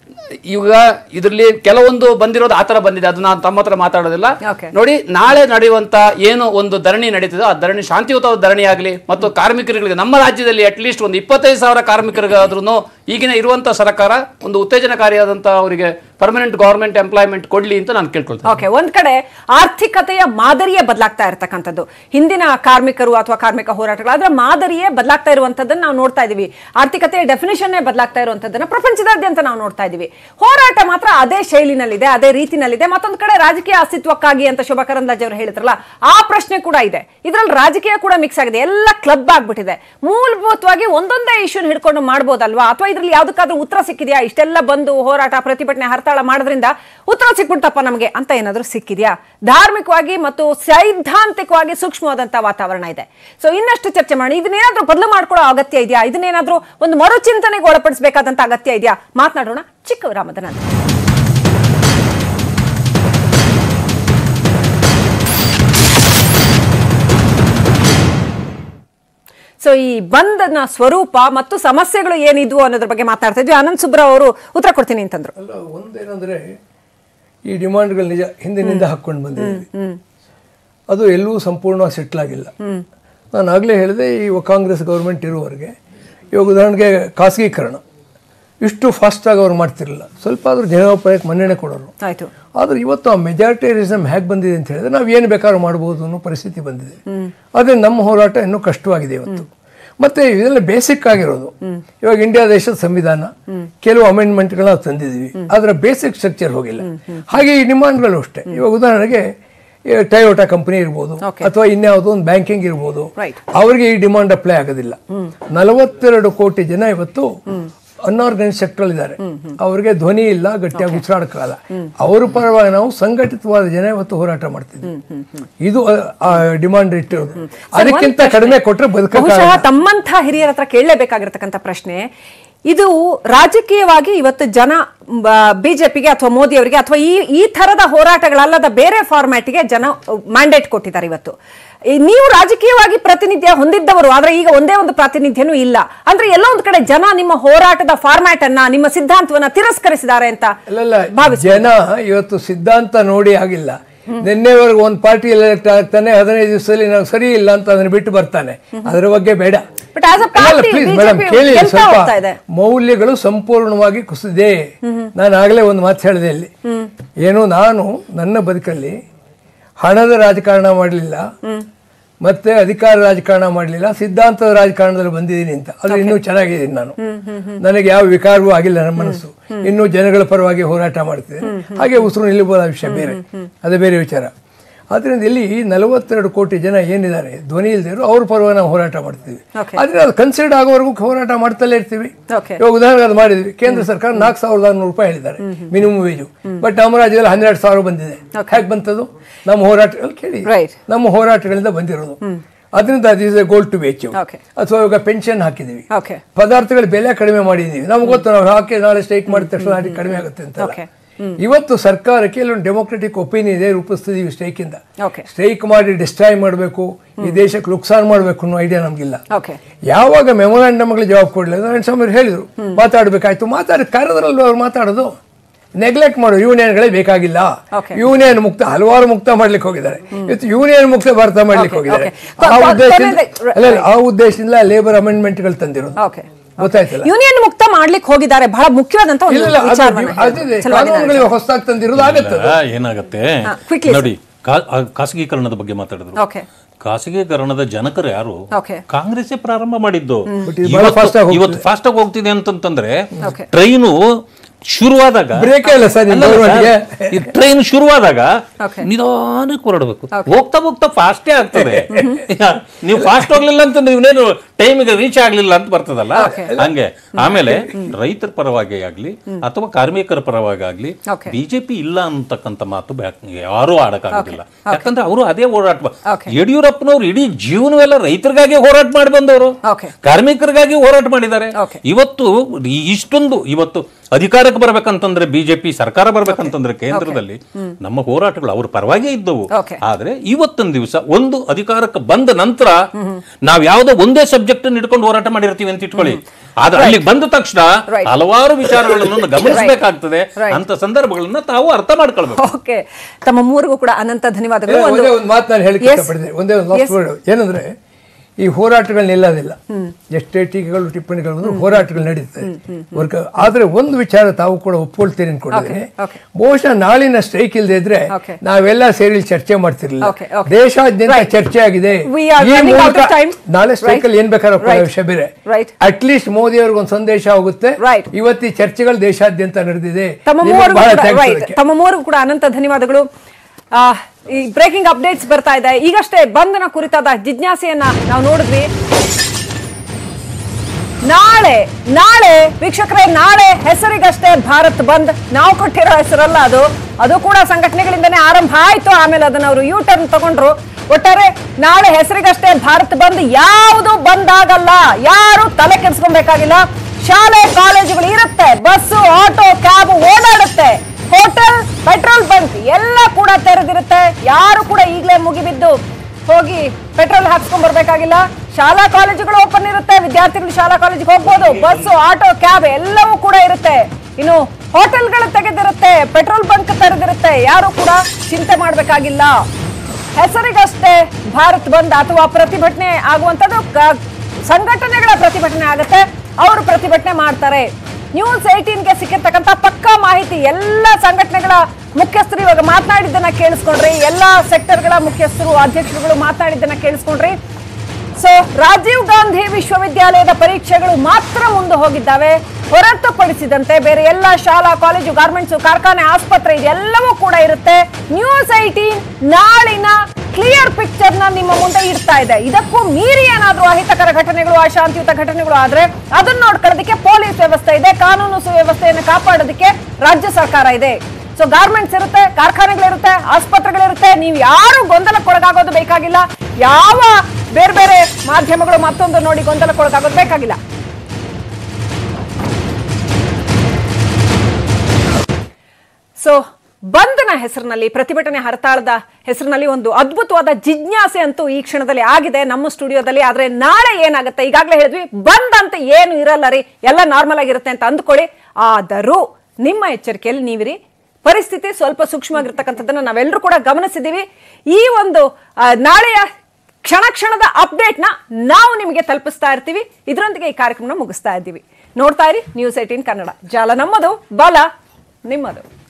ಈಗ ಇದರಲ್ಲಿ ಕೆಲವೊಂದು ಬಂದಿರೋದು ಆತರ ಬಂದಿದೆ ಅದು ನಾನು ತಮ್ಮ ಹತ್ರ ಮಾತಾಡೋದಿಲ್ಲ Okay. ನೋಡಿ ನಾಳೆ ನಡೆಯುವಂತ ಏನು ಒಂದು ಧರಣಿ ನಡೀತದೋ ಆ ಧರಣಿ ಶಾಂತಿಯುತ ಧರಣಿ ಆಗಲಿ ಮತ್ತು ಕಾರ್ಮಿಕರಿಗೆ ನಮ್ಮ ರಾಜ್ಯದಲ್ಲಿ ಅಟ್ ಲೀಸ್ಟ್ ಒಂದು ಇಪ್ಪತ್ತೈದು ಸಾವಿರ ಕಾರ್ಮಿಕರಿಗಾದ್ರೂ ಈಗಿನ ಇರುವಂತ ಸರ್ಕಾರ ಒಂದು ಉತ್ತೇಜನಕಾರಿಯಾದಂತ ಅವರಿಗೆ ಪರ್ಮನೆಂಟ್ ಗವರ್ಮೆಂಟ್ ಎಂಪ್ಲಾಯ್ಮೆಂಟ್ ಕೊಡ್ಲಿ ಅಂತ ನಾನು ಕೇಳ್ಕೊಳ್ತೇನೆ ಓಕೆ ಒಂದ್ ಕಡೆ ಆರ್ಥಿಕತೆಯ ಮಾದರಿಯೇ ಬದಲಾಗ್ತಾ ಇರತಕ್ಕಂಥದ್ದು ಹಿಂದಿನ ಕಾರ್ಮಿಕರು ಅಥವಾ ಕಾರ್ಮಿಕ ಹೋರಾಟಗಳು ಅದರ ಮಾದರಿಯೇ ಬದಲಾಗ್ತಾ ಇರುವಂತದ್ದನ್ನ ನಾವು ನೋಡ್ತಾ ಇದೀವಿ ಆರ್ಥಿಕತೆಯ ಡೆಫಿನೇಷನ್ ಬದಲಾಗ್ತಾ ಇರುವಂತದ್ದನ್ನ ಪ್ರಪಂಚದಾದ್ಯಂತ ನಾವು ನೋಡ್ತಾ ಇದೀವಿ ಹೋರಾಟ ಮಾತ್ರ ಅದೇ ಶೈಲಿನಲ್ಲಿದೆ ಅದೇ ರೀತಿನಲ್ಲಿದೆ ಮತ್ತೊಂದು ಕಡೆ ರಾಜಕೀಯ ಅಸ್ತಿತ್ವಕ್ಕಾಗಿ ಅಂತ ಶೋಭಾ ಕರಂದ್ಲಾಜೆ ಅವರು ಹೇಳಿದ್ರಲ್ಲ ಆ ಪ್ರಶ್ನೆ ಕೂಡ ಇದೆ ಇದ್ರಲ್ಲಿ ರಾಜಕೀಯ ಕೂಡ ಮಿಕ್ಸ್ ಆಗಿದೆ ಎಲ್ಲ ಕ್ಲಬ್ ಆಗ್ಬಿಟ್ಟಿದೆ ಮೂಲಭೂತವಾಗಿ ಒಂದೊಂದೇ ಇಶ್ಯೂನ್ ಹಿಡ್ಕೊಂಡು ಮಾಡ್ಬೋದಲ್ವಾ ಅಥವಾ ಇದ್ರಲ್ಲಿ ಯಾವ್ದಕ್ಕಾದ್ರೂ ಉತ್ತರ ಸಿಕ್ಕಿದ್ಯಾ ಇಷ್ಟೆಲ್ಲ ಬಂದು ಹೋರಾಟ ಪ್ರತಿಭಟನೆ ಹರ್ತಾಳ ಮಾಡೋದ್ರಿಂದ ಉತ್ತರ ಸಿಕ್ಬಿಡ್ತಪ್ಪ ನಮಗೆ ಅಂತ ಏನಾದ್ರೂ ಸಿಕ್ಕಿದ್ಯಾ ಧಾರ್ಮಿಕವಾಗಿ ಮತ್ತು ಸೈದ್ಧಾಂತಿಕವಾಗಿ ಸೂಕ್ಷ್ಮವಾದಂತ ವಾತಾವರಣ ಇದೆ ಸೊ ಇನ್ನಷ್ಟು ಚರ್ಚೆ ಮಾಡಿ ಇದನ್ನೇನಾದ್ರೂ ಬದಲು ಮಾಡ್ಕೊಳ್ಳೋ ಅಗತ್ಯ ಇದೆಯಾ ಇದನ್ನೇನಾದ್ರೂ ಒಂದು ಮರುಚಿಂತನೆಗೆ ಒಳಪಡಿಸಬೇಕಾದಂತ ಅಗತ್ಯ ಇದೆಯಾ ಮಾತನಾಡೋಣ ಚಿಕ್ಕ ವಿರಾಮದ ನಂತರ ಸೊ ಈ ಬಂಧನ ಸ್ವರೂಪ ಮತ್ತು ಸಮಸ್ಯೆಗಳು ಏನಿದ್ವು ಅನ್ನೋದ್ರ ಬಗ್ಗೆ ಮಾತಾಡ್ತಾ ಇದ್ವಿ ಆನಂದ್ ಸುಬ್ರಾವ್ ಅವರು ಉತ್ತರ ಕೊಡ್ತೀನಿ ಅಂತಂದ್ರು ಅಲ್ಲ ಒಂದೇನಂದ್ರೆ ಈ ಡಿಮಾಂಡ್ಗಳು ನಿಜ ಹಿಂದಿನಿಂದ ಹಾಕ್ಕೊಂಡು ಬಂದಿದ್ದೀವಿ ಅದು ಎಲ್ಲೂ ಸಂಪೂರ್ಣವಾಗಿ ಸೆಟ್ಲ್ ಆಗಿಲ್ಲ ನಾನು ಆಗಲೇ ಹೇಳಿದೆ ಈ ಕಾಂಗ್ರೆಸ್ ಗೌರ್ಮೆಂಟ್ ಇರುವವರೆಗೆ ಇವಾಗ ಉದಾಹರಣೆಗೆ ಖಾಸಗೀಕರಣ ಇಷ್ಟು ಫಾಸ್ಟಾಗಿ ಅವ್ರು ಮಾಡ್ತಿರಲಿಲ್ಲ ಸ್ವಲ್ಪ ಆದರೂ ಜನೋಪಾಯಕ್ಕೆ ಮನ್ನಣೆ ಕೊಡೋರು ಆಯ್ತು ಆದ್ರೆ ಇವತ್ತು ಆ ಮೆಜಾರಿಟೇರಿಸಮ್ ಹೇಗೆ ಬಂದಿದೆ ಅಂತ ಹೇಳಿದ್ರೆ ನಾವು ಏನು ಬೇಕಾದ್ರೂ ಮಾಡ್ಬೋದು ಅನ್ನೋ ಪರಿಸ್ಥಿತಿ ಬಂದಿದೆ ಆದರೆ ನಮ್ಮ ಹೋರಾಟ ಇನ್ನೂ ಕಷ್ಟವಾಗಿದೆ ಇವತ್ತು ಮತ್ತೆ ಇದೆಲ್ಲ ಬೇಸಿಕ್ ಆಗಿರೋದು ಇವಾಗ ಇಂಡಿಯಾ ದೇಶದ ಸಂವಿಧಾನ ಕೆಲವು ಅಮೆಂಡ್ಮೆಂಟ್ಗಳನ್ನ ತಂದಿದ್ದೀವಿ ಅದರ ಬೇಸಿಕ್ ಸ್ಟ್ರಕ್ಚರ್ ಹೋಗಿಲ್ಲ ಹಾಗೆ ಈ ಡಿಮಾಂಡ್ಗಳು ಅಷ್ಟೇ ಇವಾಗ ಉದಾಹರಣೆಗೆ ಟಯೋಟಾ ಕಂಪನಿ ಇರ್ಬೋದು ಅಥವಾ ಇನ್ಯಾವುದೋ ಒಂದು ಬ್ಯಾಂಕಿಂಗ್ ಇರ್ಬೋದು Right. ಅವರಿಗೆ ಈ ಡಿಮಾಂಡ್ ಅಪ್ಲೈ ಆಗೋದಿಲ್ಲ ನಲವತ್ತೆರಡು ಕೋಟಿ ಜನ ಇವತ್ತು ಅನ್ಆರ್ಗನೈಸ್ ಸೆಕ್ಟರ್ ಇದ್ದಾರೆ ಅವರಿಗೆ ಧ್ವನಿ ಇಲ್ಲ ಗಟ್ಟಿಯಾಗಿ ಉಸಿರಾಡಕ್ಕಾಗಲ್ಲ ಅವರ ಪರವಾಗಿ ನಾವು ಸಂಘಟಿತವಾದ ಜನ ಇವತ್ತು ಹೋರಾಟ ಮಾಡ್ತಿದ್ವಿ ಇದು ಡಿಮಾಂಡ್ ಇಟ್ಟಿರೋದು ಅದಕ್ಕಿಂತ ಕಡಿಮೆ ಕೊಟ್ರೆ ಬಹುಶಃ ಬದುಕಕ್ಕಾಗಲ್ಲ ತಮ್ಮಂಥ ಹಿರಿಯರ ಹತ್ರ ಕೇಳಲೇಬೇಕಾಗಿರ್ತಕ್ಕಂಥ ಪ್ರಶ್ನೆ ಇದು ರಾಜಕೀಯವಾಗಿ ಇವತ್ತು ಜನ ಬಿಜೆಪಿಗೆ ಅಥವಾ ಮೋದಿ ಅವರಿಗೆ ಅಥವಾ ಈ ಈ ತರದ ಹೋರಾಟಗಳಲ್ಲದ ಬೇರೆ ಫಾರ್ಮ್ಯಾಟ್ಗೆ ಜನ ಮ್ಯಾಂಡೇಟ್ ಕೊಟ್ಟಿದ್ದಾರೆ ಇವತ್ತು ಈ ನೀವು ರಾಜಕೀಯವಾಗಿ ಪ್ರಾತಿನಿಧ್ಯ ಹೊಂದಿದ್ದವರು ಆದ್ರೆ ಈಗ ಒಂದೇ ಒಂದು ಪ್ರಾತಿನಿಧ್ಯನೂ ಇಲ್ಲ ಅಂದ್ರೆ ಎಲ್ಲೋ ಒಂದು ಕಡೆ ಜನ ನಿಮ್ಮ ಹೋರಾಟದ ಫಾರ್ಮ್ಯಾಟ್ ಅನ್ನ ನಿಮ್ಮ ಸಿದ್ಧಾಂತವನ್ನ ತಿರಸ್ಕರಿಸಿದ್ದಾರೆ ಅಂತ ಅಲ್ಲಲ್ಲ ಭಾವಿಸಿ ಜನ ಇವತ್ತು ಸಿದ್ಧಾಂತ ನೋಡಿ ಆಗಿಲ್ಲ ನಿನ್ನೆವರೆಗೂ ಒಂದು ಪಾರ್ಟಿ ಎಲೆಕ್ಟ್ ಆಗ್ತಾನೆ ಹದಿನೈದು ದಿವಸದಲ್ಲಿ ನಾವು ಸರಿ ಇಲ್ಲ ಅಂತ ಅದನ್ನ ಬಿಟ್ಟು ಬರ್ತಾನೆ ಅದರ ಬಗ್ಗೆ ಬೇಡ But as a party, please BJP madam ಕೇಳಿ ಗೆಲ್ತಾ ಸ್ವಲ್ಪ ಹೋಗ್ತಾ ಇದೆ. ಮೌಲ್ಯಗಳು ಸಂಪೂರ್ಣವಾಗಿ ಕುಸಿದೆ ನಾನು ಆಗಲೇ ಒಂದು ಮಾತು ಹೇಳಿದೆ ಇಲ್ಲಿ ಏನು ನಾನು ನನ್ನ ಬದುಕಲ್ಲಿ ಹಣದ ರಾಜಕಾರಣ ಮಾಡಲಿಲ್ಲ ಮತ್ತೆ ಅಧಿಕಾರ ರಾಜಕಾರಣ ಮಾಡಲಿಲ್ಲ ಸಿದ್ಧಾಂತದ ರಾಜಕಾರಣದಲ್ಲಿ ಬಂದಿದ್ದೀನಿ ಅಂತ ಅದು ಇನ್ನೂ ಚೆನ್ನಾಗಿದ್ದೀನಿ ನಾನು ನನಗೆ ಯಾವ ವಿಕಾರವೂ ಆಗಿಲ್ಲ ನನ್ನ ಮನಸ್ಸು ಇನ್ನೂ ಜನಗಳ ಪರವಾಗಿ ಹೋರಾಟ ಮಾಡ್ತಿದೆ ಹಾಗೆ ಉಸಿರು ನಿಲ್ಲಬಹುದಾದ ವಿಷಯ ಬೇರೆ ಅದೇ ಬೇರೆ ವಿಚಾರ ಆದ್ರಿಂದ ಇಲ್ಲಿ ನಲವತ್ತೆರಡು ಕೋಟಿ ಜನ ಏನಿದ್ದಾರೆ ಧ್ವನಿ ಇಲ್ದಿರೋ ಅವ್ರ ಪರವಾಗಿ ನಾವು ಹೋರಾಟ ಮಾಡ್ತೀವಿ Okay. ಆದ್ರೆ ಅದು ಕನ್ಸಿಡರ್ ಆಗೋವರೆಗೂ ಹೋರಾಟ ಮಾಡ್ತಲೇ ಇರ್ತೀವಿ Okay. ಇವಾಗ ಉದಾಹರಣೆಗೆ ಅದು ಮಾಡಿದ್ವಿ ಕೇಂದ್ರ ಸರ್ಕಾರ ನಾಲ್ಕು ಸಾವಿರದ ಆರುನೂರು ರೂಪಾಯಿ ಹೇಳಿದ್ದಾರೆ ಮಿನಿಮಮ್ ವೇಜು ಬಟ್ ನಮ್ಮ ರಾಜ್ಯದಲ್ಲಿ ಹನ್ನೆರಡು ಸಾವಿರ ಬಂದಿದೆ ಹೇಗೆ ಬಂತದು ನಮ್ಮ ಹೋರಾಟಗಳು ಕೇಳಿ Right. ನಮ್ಮ ಹೋರಾಟಗಳಿಂದ ಬಂದಿರೋದು ಅದರಿಂದ this goal to wage Okay. ಅಥವಾ ಇವಾಗ ಪೆನ್ಷನ್ ಹಾಕಿದೀವಿ ಓಕೆ ಪದಾರ್ಥಗಳ ಬೆಲೆ ಕಡಿಮೆ ಮಾಡಿದೀವಿ ನಮ್ಗೆ ಗೊತ್ತು ನಾವು ಹಾಕಿ ನಾಳೆ ಸ್ಟ್ರೈಕ್ ಮಾಡಿದ ತಕ್ಷಣ ಅದು ಕಡಿಮೆ ಆಗುತ್ತೆ ಅಂತ Okay. ಇವತ್ತು ಸರ್ಕಾರಕ್ಕೆ ಇಲ್ಲೊಂದು ಡೆಮೋಕ್ರೆಟಿಕ್ ಒಪಿನಿಯನ್ ಇದೆ ರೂಪಿಸ್ತಿದೀವಿ ಸ್ಟ್ರೈಕ್ ಇಂದ Okay. ಸ್ಟ್ರೈಕ್ ಮಾಡಿ ಡಿಸ್ಟ್ರಾಯ್ ಮಾಡಬೇಕು ಈ ದೇಶಕ್ಕೆ ನುಕ್ಸಾನ್ ಮಾಡಬೇಕು ಅನ್ನೋ ಐಡಿಯಾ ನಮ್ಗಿಲ್ಲ ಓಕೆ ಯಾವಾಗ ಮೆಮೊರಾಂಡಮ್ಗಳು ಜವಾಬ್ ಕೊಡಲಿಲ್ಲ ನಾರಾಯಣ ಸ್ವಾಮಿ ಅವ್ರು ಹೇಳಿದ್ರು ಮಾತಾಡ್ಬೇಕಾಯ್ತು ಮಾತಾಡಿ ಕರೆದ್ರಲ್ಲೂ ಅವ್ರು ಮಾತಾಡೋದು ನೆಗ್ಲೆಕ್ಟ್ ಮಾಡೋ ಯೂನಿಯನ್ಗಳೇ ಬೇಕಾಗಿಲ್ಲ Okay. ಯೂನಿಯನ್ ಮುಕ್ತ ಹಲವಾರು ಮುಕ್ತ ಮಾಡ್ಲಿಕ್ಕೆ ಹೋಗಿದ್ದಾರೆ ಇವತ್ತು ಯೂನಿಯನ್ ಮುಕ್ತ ಭಾರತ ಮಾಡ್ಲಿಕ್ಕೆ Okay, ಹೋಗಿದ್ದಾರೆ okay. ಆ ಕೊ- ಉದ್ದೇಶದಿಂದ ಕೊನೆಯದೇ- ಅಲ್ಲ, ಅಲ್ಲ, ಆ ಉದ್ದೇಶದಿಂದ ಲೇಬರ್ ಅಮೆಂಡ್ಮೆಂಟ್ಗಳು ತಂದಿರೋದು ಓಕೆ ಗೊತ್ತಾಯ್ತಲ್ಲ ಯೂನಿಯನ್ ಮುಕ್ತ ಮಾಡ್ಲಿಕ್ಕೆ ಹೋಗಿದ್ದಾರೆ ಬಹಳ ಮುಖ್ಯವಾದಂತ ಒಂದು ಇಲ್ಲ, ಇಲ್ಲ, ಅದು ವಿಚಾರವನ್ನ ನೀವು- ಅದಿದೆ, ಹೇಳಿದ್ರು. ಚಲವಾದಿ ಕಾನೂನುಗಳಿಗೆ ಹೊಸದಾಗಿ ತಂದಿರೋದು ಆಗತ್ತೆ ಅದು. ಇಲ್ಲ, ಏನಾಗತ್ತೆ ಹಾ, quickly, ನೋಡಿ ಕಾ- ಆ ಖಾಸಗೀಕರಣದ ಬಗ್ಗೆ ಮಾತಾಡಿದ್ರು ಓಕೆ ಖಾಸಗೀಕರಣದ ಜನಕರು ಯಾರು Okay. ಕಾಂಗ್ರೆಸ್ಸೇ ಪ್ರಾರಂಭ ಮಾಡಿದ್ದು But ಇದು ಬಹಳ fast ಆಗಿ ಇವತ್ತು- ಇವತ್ತು ಫಾಸ್ಟ್ ಆಗಿ ಹೋಗ್ತಿದೆ ಅಂತಂತಂದ್ರೆ Okay. ಟ್ರೈನು ಶುರುವಾದಾಗ Break ಏ ಇಲ್ಲ sir ನಿಮ್ಮ governmentಗೆ. Train ಶುರುವಾದಾಗ Okay. ನಿಧಾನಕ್ಕೆ ಹೊರಡಬೇಕು ಹೋಗ್ತಾ ಹೋಗ್ತಾ ಫಾಸ್ಟೇ ಆಗ್ತದೆ ನೀವು ಫಾಸ್ಟ್ ಹೋಗ್ಲಿಲ್ಲ ಅಂತ ನೀವೇನು ಟೈಮಿಗೆ ರೀಚ್ ಆಗ್ಲಿಲ್ಲ ಅಂತ ಬರ್ತದಲ್ಲ ಹಂಗೆ ಆಮೇಲೆ ರೈತರ ಪರವಾಗಿ ಆಗ್ಲಿ ಅಥವಾ ಕಾರ್ಮಿಕರ ಪರವಾಗಿ ಆಗ್ಲಿ Okay. ಬಿಜೆಪಿ ಇಲ್ಲ ಅಂತಕ್ಕಂಥ ಮಾತು ಬ್ಯಾಕ್- ಯಾರೂ ಆಡಕ್ಕಾಗೋದಿಲ್ಲ ಯಾಕಂದ್ರೆ ಅವರು ಅದೇ ಹೋರಾಟ Okay. ಯಡಿಯೂರಪ್ಪನವ್ರು ಇಡೀ ಜೀವನವೆಲ್ಲ ರೈತರಿಗಾಗಿ ಹೋರಾಟ ಮಾಡಿ ಬಂದವರು Okay. ಕಾರ್ಮಿಕರಿಗಾಗಿ ಹೋರಾಟ ಮಾಡಿದ್ದಾರೆ Okay. ಇವತ್ತು ಈ- ಇಷ್ಟೊಂದು ಇವತ್ತು ಅಧಿಕಾರಕ್ಕೆ ಬರ್ಬೇಕಂತಂದ್ರೆ ಬಿಜೆಪಿ ಸರ್ಕಾರ ಬರ್ಬೇಕಂತಂದ್ರೆ ಕೇಂದ್ರದಲ್ಲಿ ನಮ್ಮ ಹೋರಾಟಗಳು ಅವ್ರ ಪರವಾಗಿ ಇದ್ದವು Okay. ಆದ್ರೆ ಇವತ್ತೊಂದು ದಿವಸ ಒಂದು ಅಧಿಕಾರಕ್ಕೆ ಬಂದ ನಂತರ ನಾವ್ ಯಾವ್ದೋ ಒಂದೇ ಸಬ್ಜೆಕ್ಟ್ ಇಟ್ಕೊಂಡು ಹೋರಾಟ ಮಾಡಿರ್ತೀವಿ ಅಂತ ಇಟ್ಕೊಳ್ಳಿ ಆದ್ರೆ ಅಲ್ಲಿ ಬಂದ ತಕ್ಷಣ Right. ಹಲವಾರು ವಿಚಾರಗಳನ್ನು ಗಮನಿಸಬೇಕಾಗ್ತದೆ Right. ಅಂತ ಸಂದರ್ಭಗಳನ್ನ ತಾವು ಅರ್ಥ ಮಾಡ್ಕೊಳ್ಬೇಕು ಓಕೆ ತಮ್ಮ ಮೂರಿಗೂ ಕೂಡ ಅನಂತ ಧನ್ಯವಾದಗಳು ಇಲ್ಲ, ಒಂದು ಒಂದೇ ಒಂದು ಮಾತು ನಾನು ಹೇಳಿಕ್ಕೆ Yes. ಇಷ್ಟಪಡ್ತೀನಿ ಒಂದೇ ಒಂದು ಲಾಸ್ಟ್ Yes. ವರ್ಡ್ ಏನಂದ್ರೆ ಈ ಹೋರಾಟಗಳು ನಿಲ್ಲೋದಿಲ್ಲ ಎಷ್ಟೇ ಟೀಕೆಗಳು ಟಿಪ್ಪಣಿಗಳು ಬಂದ್ರು ಹೋರಾಟಗಳು ನಡೀತದೆ ವರ್ಗ ಆದ್ರೆ ಒಂದು ವಿಚಾರ ತಾವು ಕೂಡ ಒಪ್ಕೊಳ್ತೀರಿ ಅನ್ಕೊಂಡಿದ್ದೀನಿ okay. ಬಹುಶಃ ನಾಳಿನ ಸ್ಟ್ರೈಕ್ ಇಲ್ಲದೆ ಇದ್ರೆ Okay. ನಾವೆಲ್ಲ ಸೇರಿ ಇಲ್ಲಿ ಚರ್ಚೆ ಮಾಡ್ತಿರ್ಲಿಲ್ಲ Okay, okay. ದೇಶಾದ್ಯಂತ Right. ಚರ್ಚೆ ಆಗಿದೆ We are ಈ running out ಮೂಲಕ of time. ನಾಳೆ ಸ್ಟ್ರೈಕ್ ಅಲ್ಲಿ Right. ಏನ್ ಬೇಕಾದ್ರೆ Right. ಶಬೀರೆ Right. ಅಟ್ ಲೀಸ್ಟ್ ಮೋದಿ ಅವ್ರಿಗೆ ಒಂದು ಸಂದೇಶ ಹೋಗುತ್ತೆ Right. ಇವತ್ತು ಈ ಚರ್ಚೆಗಳು ದೇಶಾದ್ಯಂತ ನಡೆದಿದೆ ತಮ್ಮ ನಿಮಗೆ ಮೂವರಿಗೂ ಬಹಳ ಕೂಡ- thanks right. ಅದಕ್ಕೆ. ತಮ್ಮ ಮೂವರಿಗೂ ಕೂಡ ಅನಂತ ಧನ್ಯವಾದಗಳು ಆ, ಈ ಬ್ರೇಕಿಂಗ್ ಅಪ್ಡೇಟ್ಸ್ ಬರ್ತಾ ಇದೆ ಈಗಷ್ಟೇ ಬಂಧನ ಕುರಿತಾದ ಜಿಜ್ಞಾಸೆಯನ್ನ ನಾವು ನೋಡಿದ್ವಿ ನಾಳೆ ನಾಳೆ ವೀಕ್ಷಕರೇ ನಾಳೆ ಹೆಸರಿಗಷ್ಟೇ ಭಾರತ್ ಬಂದ್ ನಾವು ಕೊಟ್ಟಿರೋ ಹೆಸರಲ್ಲ ಅದು ಅದು ಕೂಡ ಸಂಘಟನೆಗಳಿಂದನೇ ಆರಂಭ ಆಯ್ತು ಆಮೇಲೆ ಅದನ್ನ ಅವರು ಯೂ ಟರ್ನ್ ತಗೊಂಡ್ರು ಒಟ್ಟಾರೆ ನಾಳೆ ಹೆಸರಿಗಷ್ಟೇ ಭಾರತ್ ಬಂದ್ ಯಾವುದು ಬಂದ್ ಆಗಲ್ಲ ಯಾರು ತಲೆ ಕೆಡಿಸ್ಕೊಬೇಕಾಗಿಲ್ಲ ಶಾಲೆ ಕಾಲೇಜುಗಳು ಇರುತ್ತೆ ಬಸ್ಸು ಆಟೋ ಕ್ಯಾಬ್ ಓಡಾಡುತ್ತೆ ಹೋಟೆಲ್ ಪೆಟ್ರೋಲ್ ಬಂಕ್ ಎಲ್ಲ ಕೂಡ ತೆರೆದಿರುತ್ತೆ ಯಾರು ಕೂಡ ಈಗಲೇ ಮುಗಿಬಿದ್ದು ಹೋಗಿ ಪೆಟ್ರೋಲ್ ಹಾಕ್ಸ್ಕೊಂಡ್ ಬರ್ಬೇಕಾಗಿಲ್ಲ ಶಾಲಾ ಕಾಲೇಜುಗಳು ಓಪನ್ ಇರುತ್ತೆ ವಿದ್ಯಾರ್ಥಿಗಳು ಶಾಲಾ ಕಾಲೇಜಿಗೆ ಹೋಗ್ಬೋದು ಬಸ್ಸು ಆಟೋ ಕ್ಯಾಬ್ ಎಲ್ಲವೂ ಕೂಡ ಇರುತ್ತೆ ಇನ್ನು ಹೋಟೆಲ್ಗಳು ತೆಗೆದಿರುತ್ತೆ ಪೆಟ್ರೋಲ್ ಬಂಕ್ ತೆರೆದಿರುತ್ತೆ ಯಾರು ಕೂಡ ಚಿಂತೆ ಮಾಡಬೇಕಾಗಿಲ್ಲ ಹೆಸರಿಗಷ್ಟೇ ಭಾರತ್ ಬಂದ್ ಅಥವಾ ಪ್ರತಿಭಟನೆ ಆಗುವಂತದ್ದು ಕ- ಸಂಘಟನೆಗಳ ಪ್ರತಿಭಟನೆ ಆಗುತ್ತೆ ಅವರು ಪ್ರತಿಭಟನೆ ಮಾಡ್ತಾರೆ ನ್ಯೂಸ್ ಏಟೀನ್ಗೆ ಸಿಕ್ಕಿರ್ತಕ್ಕಂಥ ಪಕ್ಕಾ ಮಾಹಿತಿ ಎಲ್ಲ ಸಂಘಟನೆಗಳ ಮುಖ್ಯಸ್ಥರು ಇವಾಗ ಮಾತನಾಡಿದ್ದನ್ನ ಕೇಳಿಸ್ಕೊಂಡ್ರಿ ಎಲ್ಲ ಸೆಕ್ಟರ್ಗಳ ಮುಖ್ಯಸ್ಥರು ಅಧ್ಯಕ್ಷರುಗಳು ಮಾತನಾಡಿದ್ದನ್ನ ಕೇಳಿಸ್ಕೊಂಡ್ರಿ ಸೊ ರಾಜೀವ್ ಗಾಂಧಿ ವಿಶ್ವವಿದ್ಯಾಲಯದ ಪರೀಕ್ಷೆಗಳು ಮಾತ್ರ ಮುಂದೆ ಹೋಗಿದ್ದಾವೆ ಹೊರತುಪಡಿಸಿದಂತೆ ಬೇರೆ ಎಲ್ಲ ಶಾಲಾ ಕಾಲೇಜು ಗಾರ್ಮೆಂಟ್ಸ್ ಕಾರ್ಖಾನೆ ಆಸ್ಪತ್ರೆ ಇದೆಲ್ಲವೂ ಕೂಡ ಇರುತ್ತೆ ನ್ಯೂಸ್ ಐಟೀನ್ ನಾಳಿನ ಕ್ಲಿಯರ್ ಪಿಕ್ಚರ್ ನ ನಿಮ್ಮ ಮುಂದೆ ಇಡ್ತಾ ಇದೆ ಇದಕ್ಕೂ ಮೀರಿ ಏನಾದ್ರೂ ಅಹಿತಕರ ಘಟನೆಗಳು ಅಶಾಂತಿಯುತ ಘಟನೆಗಳು ಆದ್ರೆ ಅದನ್ನ ನೋಡ್ಕೊಳ್ಳೋದಕ್ಕೆ ಪೊಲೀಸ್ ವ್ಯವಸ್ಥೆ ಇದೆ ಕಾನೂನು ಸುವ್ಯವಸ್ಥೆಯನ್ನು ಕಾಪಾಡೋದಕ್ಕೆ ರಾಜ್ಯ ಸರ್ಕಾರ ಇದೆ ಸೊ ಗಾರ್ಮೆಂಟ್ಸ್ ಇರುತ್ತೆ ಕಾರ್ಖಾನೆಗಳಿರುತ್ತೆ ಆಸ್ಪತ್ರೆಗಳಿರುತ್ತೆ ನೀವು ಯಾರು ಗೊಂದಲಕ್ಕೊಳಗಾಗೋದು ಬೇಕಾಗಿಲ್ಲ ಯಾವ ಬೇರೆ ಬೇರೆ ಮಾಧ್ಯಮಗಳು ಮತ್ತೊಂದು ನೋಡಿ ಗೊಂದಲಕ್ಕೊಳಗಾಗೋದು ಬೇಕಾಗಿಲ್ಲ ಸೊ ಬಂಧನ ಹೆಸರಿನಲ್ಲಿ ಪ್ರತಿಭಟನೆ ಹರತಾಳದ ಹೆಸರಿನಲ್ಲಿ ಒಂದು ಅದ್ಭುತವಾದ ಜಿಜ್ಞಾಸೆ ಅಂತೂ ಈ ಕ್ಷಣದಲ್ಲಿ ಆಗಿದೆ ನಮ್ಮ ಸ್ಟುಡಿಯೋದಲ್ಲಿ ಆದ್ರೆ ನಾಳೆ ಏನಾಗುತ್ತೆ ಈಗಾಗಲೇ ಹೇಳಿದ್ವಿ ಬಂದ್ ಅಂತ ಏನು ಇರಲ್ಲ ರೀ ಎಲ್ಲ ನಾರ್ಮಲ್ ಆಗಿರುತ್ತೆ ಅಂತ ಅಂದ್ಕೊಳ್ಳಿ ಆದರೂ ನಿಮ್ಮ ಎಚ್ಚರಿಕೆಯಲ್ಲಿ ನೀವಿರಿ ಪರಿಸ್ಥಿತಿ ಸ್ವಲ್ಪ ಸೂಕ್ಷ್ಮವಾಗಿರ್ತಕ್ಕಂಥದ್ದನ್ನ ನಾವೆಲ್ಲರೂ ಕೂಡ ಗಮನಿಸಿದ್ದೀವಿ ಈ ಒಂದು ಆ, ನಾಳೆಯ ಕ್ಷಣ ಕ್ಷಣದ ಅಪ್ಡೇಟ್ನ ನಾವು ನಿಮಗೆ ತಲುಪಿಸ್ತಾ ಇರ್ತೀವಿ ಇದರೊಂದಿಗೆ ಈ ಕಾರ್ಯಕ್ರಮನ ಮುಗಿಸ್ತಾ ಇದ್ದೀವಿ ನೋಡ್ತಾ ಇರಿ ನ್ಯೂಸ್ ಏಟೀನ್ ಕನ್ನಡ ಜಾಲ ನಮ್ಮದು ಬಲ ನಿಮ್ಮದು